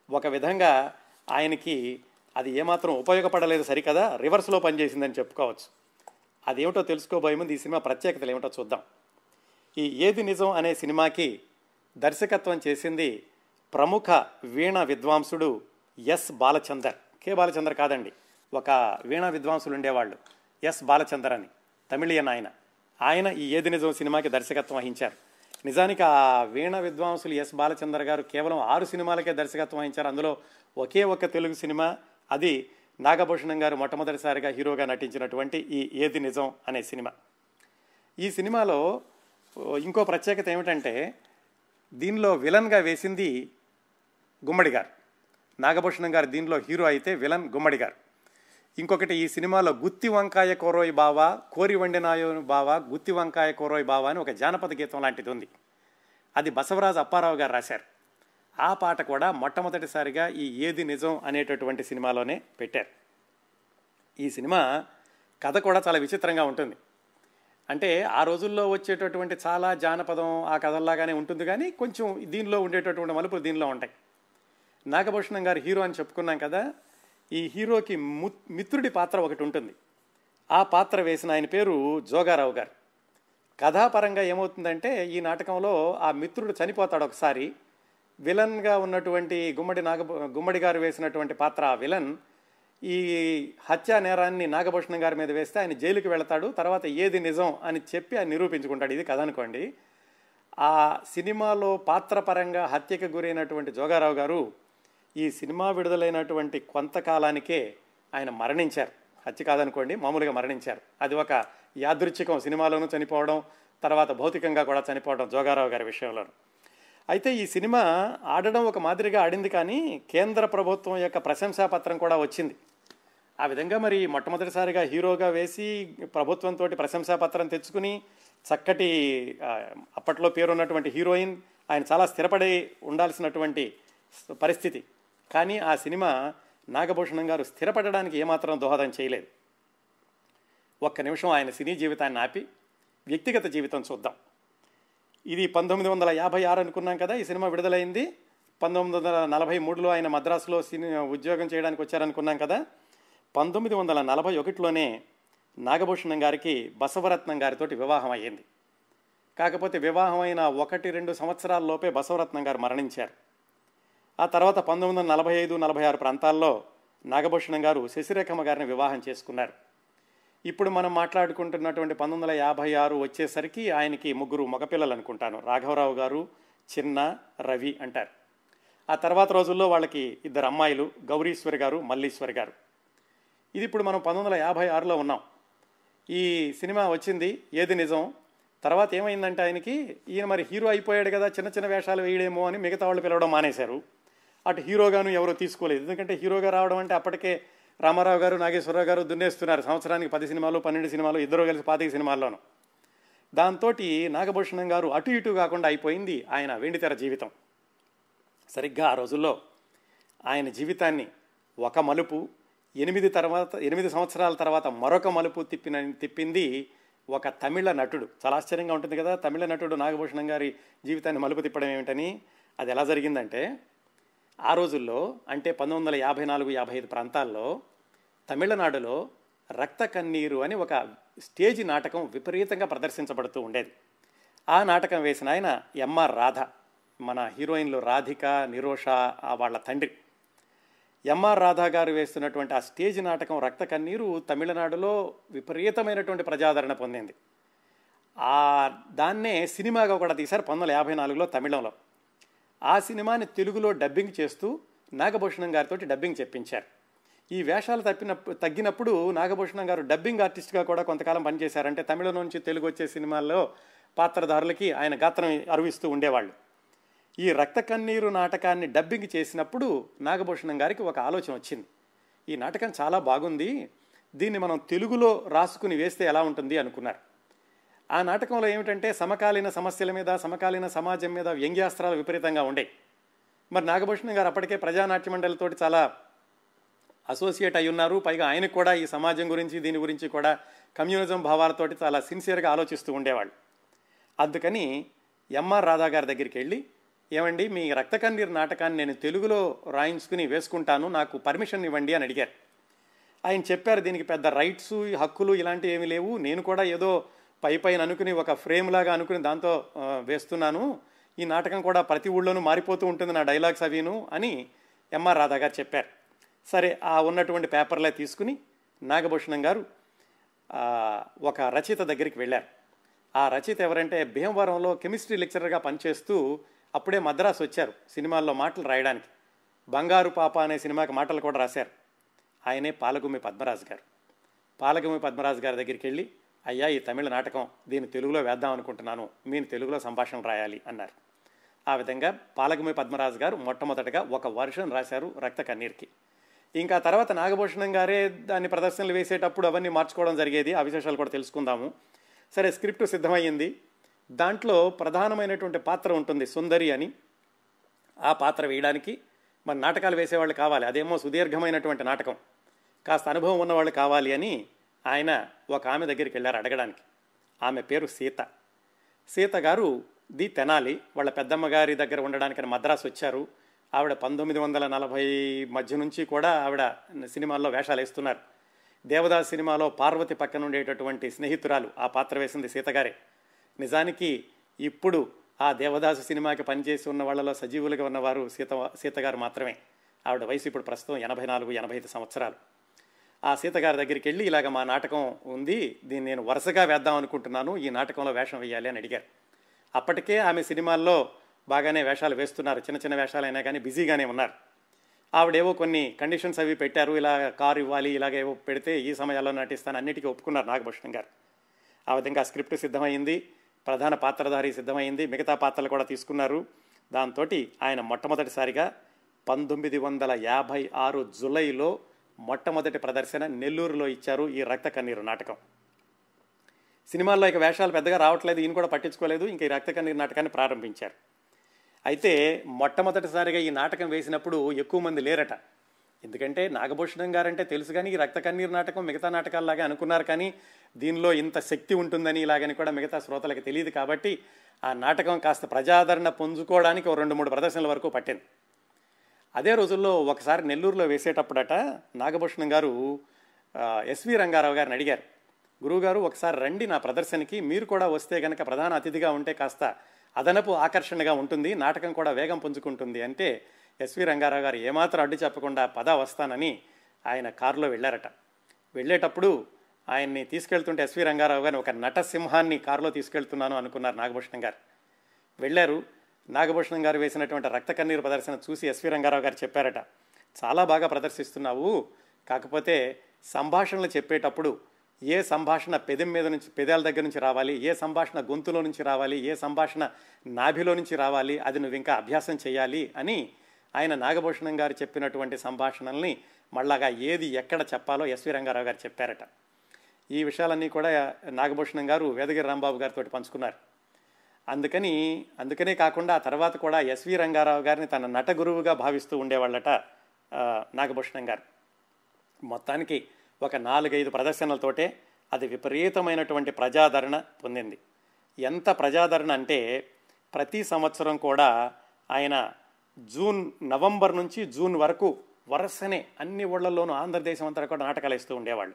ఒక విధంగా ఆయనకి అది ఏమాత్రం ఉపయోగపడలేదు సరికదా రివర్స్లో పనిచేసిందని చెప్పుకోవచ్చు అదేమిటో తెలుసుకోబోయే ముందు ఈ సినిమా ప్రత్యేకతలు ఏమిటో చూద్దాం ఈ ఏది నిజం అనే సినిమాకి దర్శకత్వం చేసింది ప్రముఖ వీణ విద్వాంసుడు ఎస్ బాలచందర్ కె బాలచందర్ కాదండి ఒక వీణ విద్వాంసులు ఉండేవాళ్ళు ఎస్ బాలచందర్ అని తమిళియన్ ఆయన ఆయన ఈ ఏది నిజం సినిమాకి దర్శకత్వం వహించారు నిజానికి ఆ వీణ విద్వాంసులు ఎస్ బాలచందర్ గారు కేవలం ఆరు సినిమాలకే దర్శకత్వం వహించారు అందులో ఒకే ఒక తెలుగు సినిమా అది నాగభూషణం గారు మొట్టమొదటిసారిగా హీరోగా నటించినటువంటి ఈ ఏది నిజం అనే సినిమా ఈ సినిమాలో ఓ, ఇంకో ప్రత్యేకత ఏమిటంటే దీనిలో విలన్గా వేసింది గుమ్మడి గారు నాగభూషణం గారు దీనిలో హీరో అయితే విలన్ గుమ్మడి గారు ఇంకొకటి ఈ సినిమాలో గుత్తి వంకాయ కోరోయ్ బావా కోరి వండినాయో బావా గుత్తి వంకాయ కోరోయ్ బావా అని ఒక జానపద గీతం లాంటిది ఉంది అది బసవరాజు అప్పారావు గారు రాశారు ఆ పాట కూడా మొట్టమొదటిసారిగా ఈ ఏది నిజం అనేటటువంటి సినిమాలోనే పెట్టారు ఈ సినిమా కథ కూడా చాలా విచిత్రంగా ఉంటుంది అంటే ఆ రోజుల్లో వచ్చేటటువంటి చాలా జానపదం ఆ కథల్లాగానే ఉంటుంది కానీ కొంచెం దీనిలో ఉండేటటువంటి మలుపులు దీనిలో ఉంటాయి నాగభూషణం గారు హీరో అని చెప్పుకున్నాం కదా ఈ హీరోకి ము- మిత్రుడి పాత్ర ఒకటి ఉంటుంది ఆ పాత్ర వేసిన ఆయన పేరు జోగారావు గారు కథాపరంగా ఏమవుతుందంటే ఈ నాటకంలో ఆ మిత్రుడు చనిపోతాడు ఒకసారి విలన్గా ఉన్నటువంటి గుమ్మడి నాగ గుమ్మడి గారు వేసినటువంటి పాత్ర ఆ విలన్ ఈ హత్యా నేరాన్ని నాగభూషణం గారి మీద వేస్తే ఆయన జైలుకి వెళతాడు తర్వాత ఏది నిజం అని చెప్పి ఆయన నిరూపించుకుంటాడు ఇది కథ అనుకోండి ఆ సినిమాలో పాత్రపరంగా హత్యకు గురైనటువంటి జోగారావు గారు ఈ సినిమా విడుదలైనటువంటి కొంతకాలానికే ఆయన మరణించారు హత్య కాదనుకోండి మామూలుగా మరణించారు అది ఒక యాదృచ్ఛికం సినిమాలోనూ చనిపోవడం తర్వాత భౌతికంగా కూడా చనిపోవడం జోగారావు గారి విషయంలో అయితే ఈ సినిమా ఆడడం ఒక మాదిరిగా ఆడింది కానీ కేంద్ర ప్రభుత్వం యొక్క ప్రశంసాపత్రం కూడా వచ్చింది ఆ విధంగా మరి మొట్టమొదటిసారిగా హీరోగా వేసి ప్రభుత్వంతో ప్రశంసాపత్రం తెచ్చుకుని చక్కటి ఆ, అప్పట్లో పేరున్నటువంటి హీరోయిన్ ఆయన చాలా స్థిరపడి ఉండాల్సినటువంటి పరిస్థితి కానీ ఆ సినిమా నాగభూషణం గారు స్థిరపడడానికి ఏమాత్రం దోహదం చేయలేదు ఒక్క నిమిషం ఆయన సినీ జీవితాన్ని ఆపి వ్యక్తిగత జీవితం చూద్దాం ఇది పంతొమ్మిది వందల యాభై ఆరు అనుకున్నాం కదా ఈ సినిమా విడుదలైంది పంతొమ్మిది వందల నలభై మూడులో ఆయన మద్రాసులో సినీ ఉద్యోగం చేయడానికి వచ్చారనుకున్నాం కదా పంతొమ్మిది వందల నలభై ఒకటిలోనే నాగభూషణం గారికి బసవరత్నం గారితోటి వివాహం అయ్యింది కాకపోతే వివాహం అయిన ఒకటి రెండు సంవత్సరాల లోపే బసవరత్నం గారు మరణించారు ఆ తర్వాత పంతొమ్మిది వందల నలభై ఐదు నలభై ఆరు ప్రాంతాల్లో నాగభూషణం గారు శశిరేఖమ్మ గారిని వివాహం చేసుకున్నారు ఇప్పుడు మనం మాట్లాడుకుంటున్నటువంటి పంతొమ్మిది వందల యాభై ఆరు వచ్చేసరికి ఆయనకి ముగ్గురు మగపిల్లలు అనుకుంటాను రాఘవరావు గారు చిన్న రవి అంటారు ఆ తర్వాత రోజుల్లో వాళ్ళకి ఇద్దరు అమ్మాయిలు గౌరీశ్వరి గారు మల్లీశ్వరి గారు ఇది ఇప్పుడు మనం పంతొమ్మిది వందల యాభై ఆరులో ఉన్నాం ఈ సినిమా వచ్చింది ఏది నిజం తర్వాత ఏమైందంటే ఆయనకి ఈయన మరి హీరో అయిపోయాడు కదా చిన్న చిన్న వేషాలు వేయడేమో అని మిగతా వాళ్ళు పిలవడం మానేశారు అటు హీరోగాను ఎవరో తీసుకోలేదు ఎందుకంటే హీరోగా రావడం అంటే అప్పటికే రామారావు గారు నాగేశ్వరరావు గారు దున్నేస్తున్నారు సంవత్సరానికి పది సినిమాలు పన్నెండు సినిమాలు ఇద్దరు కలిసి పాతిక సినిమాల్లోనూ దాంతో నాగభూషణం గారు అటు ఇటు కాకుండా అయిపోయింది ఆయన వెండితెర జీవితం సరిగ్గా ఆ రోజుల్లో ఆయన జీవితాన్ని ఒక మలుపు ఎనిమిది తర్వాత ఎనిమిది సంవత్సరాల తర్వాత మరొక మలుపు తిప్పిన తిప్పింది ఒక తమిళ నటుడు చాలా ఆశ్చర్యంగా ఉంటుంది కదా తమిళ నటుడు నాగభూషణం గారి జీవితాన్ని మలుపు తిప్పడం ఏమిటని అది ఎలా జరిగిందంటే ఆ రోజుల్లో అంటే పంతొమ్మిది వందల యాభై నాలుగు యాభై ఐదు ప్రాంతాల్లో తమిళనాడులో రక్త కన్నీరు అని ఒక స్టేజి నాటకం విపరీతంగా ప్రదర్శించబడుతూ ఉండేది ఆ నాటకం వేసిన ఆయన ఎంఆర్ రాధ మన హీరోయిన్లు రాధిక నిరోష ఆ వాళ్ళ తండ్రి ఎంఆర్ రాధా గారు వేస్తున్నటువంటి ఆ స్టేజ్ నాటకం రక్త కన్నీరు తమిళనాడులో విపరీతమైనటువంటి ప్రజాదరణ పొందింది ఆ దాన్నే సినిమాగా కూడా తీశారు పంతొమ్మిది వందల యాభై నాలుగులో తమిళంలో ఆ సినిమాని తెలుగులో డబ్బింగ్ చేస్తూ నాగభూషణం గారితో డబ్బింగ్ చెప్పించారు ఈ వేషాలు తప్పిన తగ్గినప్పుడు నాగభూషణం గారు డబ్బింగ్ ఆర్టిస్ట్గా కూడా కొంతకాలం పనిచేశారు అంటే తమిళం నుంచి తెలుగు వచ్చే సినిమాల్లో పాత్రధారులకి ఆయన గాత్రం అరువిస్తూ ఉండేవాళ్ళు ఈ రక్త కన్నీరు నాటకాన్ని డబ్బింగ్ చేసినప్పుడు నాగభూషణం గారికి ఒక ఆలోచన వచ్చింది ఈ నాటకం చాలా బాగుంది దీన్ని మనం తెలుగులో రాసుకుని వేస్తే ఎలా ఉంటుంది అనుకున్నారు ఆ నాటకంలో ఏమిటంటే సమకాలీన సమస్యల మీద సమకాలీన సమాజం మీద వ్యంగ్యాస్త్రాలు విపరీతంగా ఉండేవి మరి నాగభూషణం గారు అప్పటికే ప్రజానాట్య మండలితోటి చాలా అసోసియేట్ అయి ఉన్నారు పైగా ఆయనకు కూడా ఈ సమాజం గురించి దీని గురించి కూడా కమ్యూనిజం భావాలతోటి చాలా సిన్సియర్గా ఆలోచిస్తూ ఉండేవాళ్ళు అందుకని ఎంఆర్ రాధా గారి దగ్గరికి వెళ్ళి ఏమండి మీ రక్త కన్నీరు నాటకాన్ని నేను తెలుగులో రాయించుకుని వేసుకుంటాను నాకు పర్మిషన్ ఇవ్వండి అని అడిగారు ఆయన చెప్పారు దీనికి పెద్ద రైట్స్ హక్కులు ఇలాంటివి ఏమీ లేవు నేను కూడా ఏదో పై పైన అనుకుని ఒక ఫ్రేమ్ లాగా అనుకుని దాంతో ఆ, వేస్తున్నాను ఈ నాటకం కూడా ప్రతి ఊళ్ళోనూ మారిపోతూ ఉంటుంది నా డైలాగ్స్ అవిను అని ఎంఆర్ రాధా గారు చెప్పారు సరే ఆ ఉన్నటువంటి పేపర్లే తీసుకుని నాగభూషణం గారు ఆ, ఒక రచయిత దగ్గరికి వెళ్ళారు ఆ రచయిత ఎవరంటే భీమవరంలో కెమిస్ట్రీ లెక్చరర్గా పనిచేస్తూ అప్పుడే మద్రాసు వచ్చారు సినిమాల్లో మాటలు రాయడానికి బంగారు పాప అనే సినిమాకి మాటలు కూడా రాశారు ఆయనే పాలగుమ్మి పద్మరాజు గారు పాలగుమ్మి పద్మరాజు గారి దగ్గరికి వెళ్ళి అయ్యా ఈ తమిళ నాటకం దీన్ని తెలుగులో వేద్దాం అనుకుంటున్నాను మీరు తెలుగులో సంభాషణ రాయాలి అన్నారు ఆ విధంగా పాలగుమ్మి పద్మరాజు గారు మొట్టమొదటగా ఒక వర్షన్ రాశారు రక్త కన్నీర్కి ఇంకా తర్వాత నాగభూషణం గారే దాన్ని ప్రదర్శనలు వేసేటప్పుడు అవన్నీ మార్చుకోవడం జరిగేది ఆ విశేషాలు కూడా తెలుసుకుందాము సరే స్క్రిప్ట్ సిద్ధమయ్యింది దాంట్లో ప్రధానమైనటువంటి పాత్ర ఉంటుంది సుందరి అని ఆ పాత్ర వేయడానికి మరి నాటకాలు వేసేవాళ్ళు కావాలి అదేమో సుదీర్ఘమైనటువంటి నాటకం కాస్త అనుభవం ఉన్నవాళ్ళు కావాలి అని ఆయన ఒక ఆమె దగ్గరికి వెళ్ళారు అడగడానికి ఆమె పేరు సీత సీత గారు ది తెనాలి వాళ్ళ పెద్దమ్మ గారి దగ్గర ఉండడానికి మద్రాసు వచ్చారు ఆవిడ పంతొమ్మిది వందల నలభై మధ్య నుంచి కూడా ఆవిడ సినిమాల్లో వేషాలు వేస్తున్నారు దేవదాస్ సినిమాలో పార్వతి పక్కన ఉండేటటువంటి స్నేహితురాలు ఆ పాత్ర వేసింది సీతగారే నిజానికి ఇప్పుడు ఆ దేవదాసు సినిమాకి పనిచేసి ఉన్న వాళ్ళలో సజీవులుగా ఉన్నవారు సీత సీతగారు మాత్రమే ఆవిడ వయసు ఇప్పుడు ప్రస్తుతం ఎనభై నాలుగు ఎనభై ఐదు సంవత్సరాలు ఆ సీతగారి దగ్గరికి వెళ్ళి ఇలాగ మా నాటకం ఉంది దీన్ని నేను వరుసగా వేద్దాం అనుకుంటున్నాను ఈ నాటకంలో వేషం వేయాలి అని అడిగారు అప్పటికే ఆమె సినిమాల్లో బాగానే వేషాలు వేస్తున్నారు చిన్న చిన్న వేషాలైనా కానీ బిజీగానే ఉన్నారు ఆవిడేవో కొన్ని కండిషన్స్ అవి పెట్టారు ఇలా కారు ఇవ్వాలి ఇలాగేవో పెడితే ఈ సమయాల్లో నటిస్తాను అన్నిటికీ ఒప్పుకున్నారు నాగభూషణం గారు ఆ విధంగా స్క్రిప్ట్ సిద్ధమైంది ప్రధాన పాత్రధారి సిద్ధమైంది మిగతా పాత్రలు కూడా తీసుకున్నారు దాంతో ఆయన మొట్టమొదటిసారిగా పంతొమ్మిది వందల యాభై ఆరు జులైలో మొట్టమొదటి ప్రదర్శన నెల్లూరులో ఇచ్చారు ఈ రక్త కన్నీరు నాటకం సినిమాల్లో ఇక వేషాలు పెద్దగా రావట్లేదు ఈయన కూడా పట్టించుకోలేదు ఇంక ఈ రక్త కన్నీరు నాటకాన్ని ప్రారంభించారు అయితే మొట్టమొదటిసారిగా ఈ నాటకం వేసినప్పుడు ఎక్కువ మంది లేరట ఎందుకంటే నాగభూషణం గారంటే తెలుసు కానీ ఈ రక్త కన్నీరు నాటకం మిగతా నాటకాల్లాగే అనుకున్నారు కానీ దీనిలో ఇంత శక్తి ఉంటుందని ఇలాగని కూడా మిగతా శ్రోతలకు తెలియదు కాబట్టి ఆ నాటకం కాస్త ప్రజాదరణ పుంజుకోవడానికి ఓ రెండు మూడు ప్రదర్శనల వరకు పట్టింది అదే రోజుల్లో ఒకసారి నెల్లూరులో వేసేటప్పుడట నాగభూషణం గారు ఆ, ఎస్వి రంగారావు గారిని అడిగారు గురువుగారు ఒకసారి రండి నా ప్రదర్శనకి మీరు కూడా వస్తే గనక ప్రధాన అతిథిగా ఉంటే కాస్త అదనపు ఆకర్షణగా ఉంటుంది నాటకం కూడా వేగం పుంజుకుంటుంది అంటే ఎస్వి రంగారావు గారు ఏమాత్రం అడ్డు చెప్పకుండా పద వస్తానని ఆయన కారులో వెళ్ళారట వెళ్ళేటప్పుడు ఆయన్ని తీసుకెళ్తుంటే ఎస్వి రంగారావు గారిని ఒక నటసింహాన్ని కారులో తీసుకెళ్తున్నాను అనుకున్నారు నాగభూషణం గారు వెళ్ళారు నాగభూషణం గారు వేసినటువంటి రక్త కన్నీరు ప్రదర్శన చూసి ఎస్వి రంగారావు గారు చెప్పారట చాలా బాగా ప్రదర్శిస్తున్నావు కాకపోతే సంభాషణలు చెప్పేటప్పుడు ఏ సంభాషణ పెదెం మీద నుంచి పెదాల దగ్గర నుంచి రావాలి ఏ సంభాషణ గొంతులో నుంచి రావాలి ఏ సంభాషణ నాభిలో నుంచి రావాలి అది నువ్వు ఇంకా అభ్యాసం చేయాలి అని ఆయన నాగభూషణం గారు చెప్పినటువంటి సంభాషణల్ని మళ్ళాగా ఏది ఎక్కడ చెప్పాలో ఎస్వి రంగారావు గారు చెప్పారట ఈ విషయాలన్నీ కూడా నాగభూషణం గారు వేదగిరి రాంబాబు గారితో పంచుకున్నారు అందుకని అందుకనే కాకుండా ఆ తర్వాత కూడా ఎస్వి రంగారావు గారిని తన నట గురువుగా భావిస్తూ ఉండేవాళ్ళట ఆ, నాగభూషణం గారు మొత్తానికి ఒక నాలుగైదు ప్రదర్శనలతోటే అది విపరీతమైనటువంటి ప్రజాదరణ పొందింది ఎంత ప్రజాదరణ అంటే ప్రతి సంవత్సరం కూడా ఆయన జూన్ నవంబర్ నుంచి జూన్ వరకు వరుసనే అన్ని ఊళ్ళల్లోనూ ఆంధ్రదేశం అంతా కూడా నాటకాలు ఇస్తూ ఉండేవాళ్ళు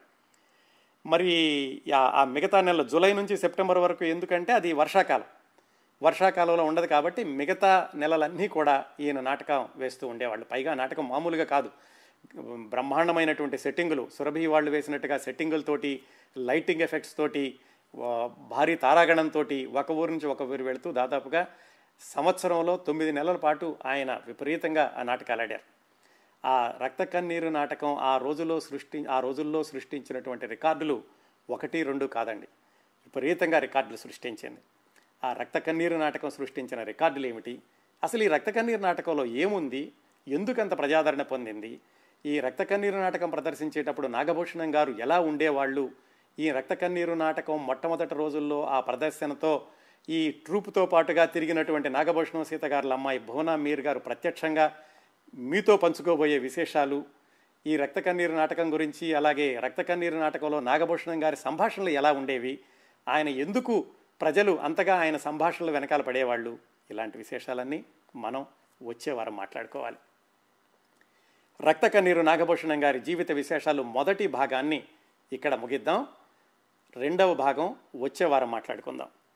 మరి ఆ- ఆ మిగతా నెల జూలై నుంచి సెప్టెంబర్ వరకు ఎందుకంటే అది వర్షాకాలం వర్షాకాలంలో ఉండదు కాబట్టి మిగతా నెలలన్నీ కూడా ఈయన నాటకం వేస్తూ ఉండేవాళ్ళు పైగా నాటకం మామూలుగా కాదు బ్రహ్మాండమైనటువంటి సెట్టింగులు సురభి వాళ్ళు వేసినట్టుగా సెట్టింగులతోటి లైటింగ్ ఎఫెక్ట్స్ తోటి ఆ, భారీ తారాగణంతో ఒక ఊరు నుంచి ఒక ఊరు వెళుతూ దాదాపుగా సంవత్సరంలో తొమ్మిది నెలల పాటు ఆయన విపరీతంగా ఆ నాటకాలు ఆడారు ఆ రక్త కన్నీరు నాటకం ఆ రోజులో సృష్టి ఆ రోజుల్లో సృష్టించినటువంటి రికార్డులు ఒకటి రెండు కాదండి విపరీతంగా రికార్డులు సృష్టించింది ఆ రక్త కన్నీరు నాటకం సృష్టించిన రికార్డులు ఏమిటి అసలు ఈ రక్త కన్నీరు నాటకంలో ఏముంది ఎందుకంత ప్రజాదరణ పొందింది ఈ రక్త కన్నీరు నాటకం ప్రదర్శించేటప్పుడు నాగభూషణం గారు ఎలా ఉండేవాళ్ళు ఈ రక్త కన్నీరు నాటకం మొట్టమొదటి రోజుల్లో ఆ ప్రదర్శనతో ఈ ట్రూప్తో పాటుగా తిరిగినటువంటి నాగభూషణం సీత గారుల అమ్మాయి భువనా మీర్ గారు ప్రత్యక్షంగా మీతో పంచుకోబోయే విశేషాలు ఈ రక్త కన్నీరు నాటకం గురించి అలాగే రక్త కన్నీరు నాటకంలో నాగభూషణం గారి సంభాషణలు ఎలా ఉండేవి ఆయన ఎందుకు ప్రజలు అంతగా ఆయన సంభాషణలు వెనకాల పడేవాళ్ళు ఇలాంటి విశేషాలన్నీ మనం వచ్చే వారం మాట్లాడుకోవాలి రక్త కన్నీరు నాగభూషణం గారి జీవిత విశేషాలు మొదటి భాగాన్ని ఇక్కడ ముగిద్దాం రెండవ భాగం వచ్చే వారం మాట్లాడుకుందాం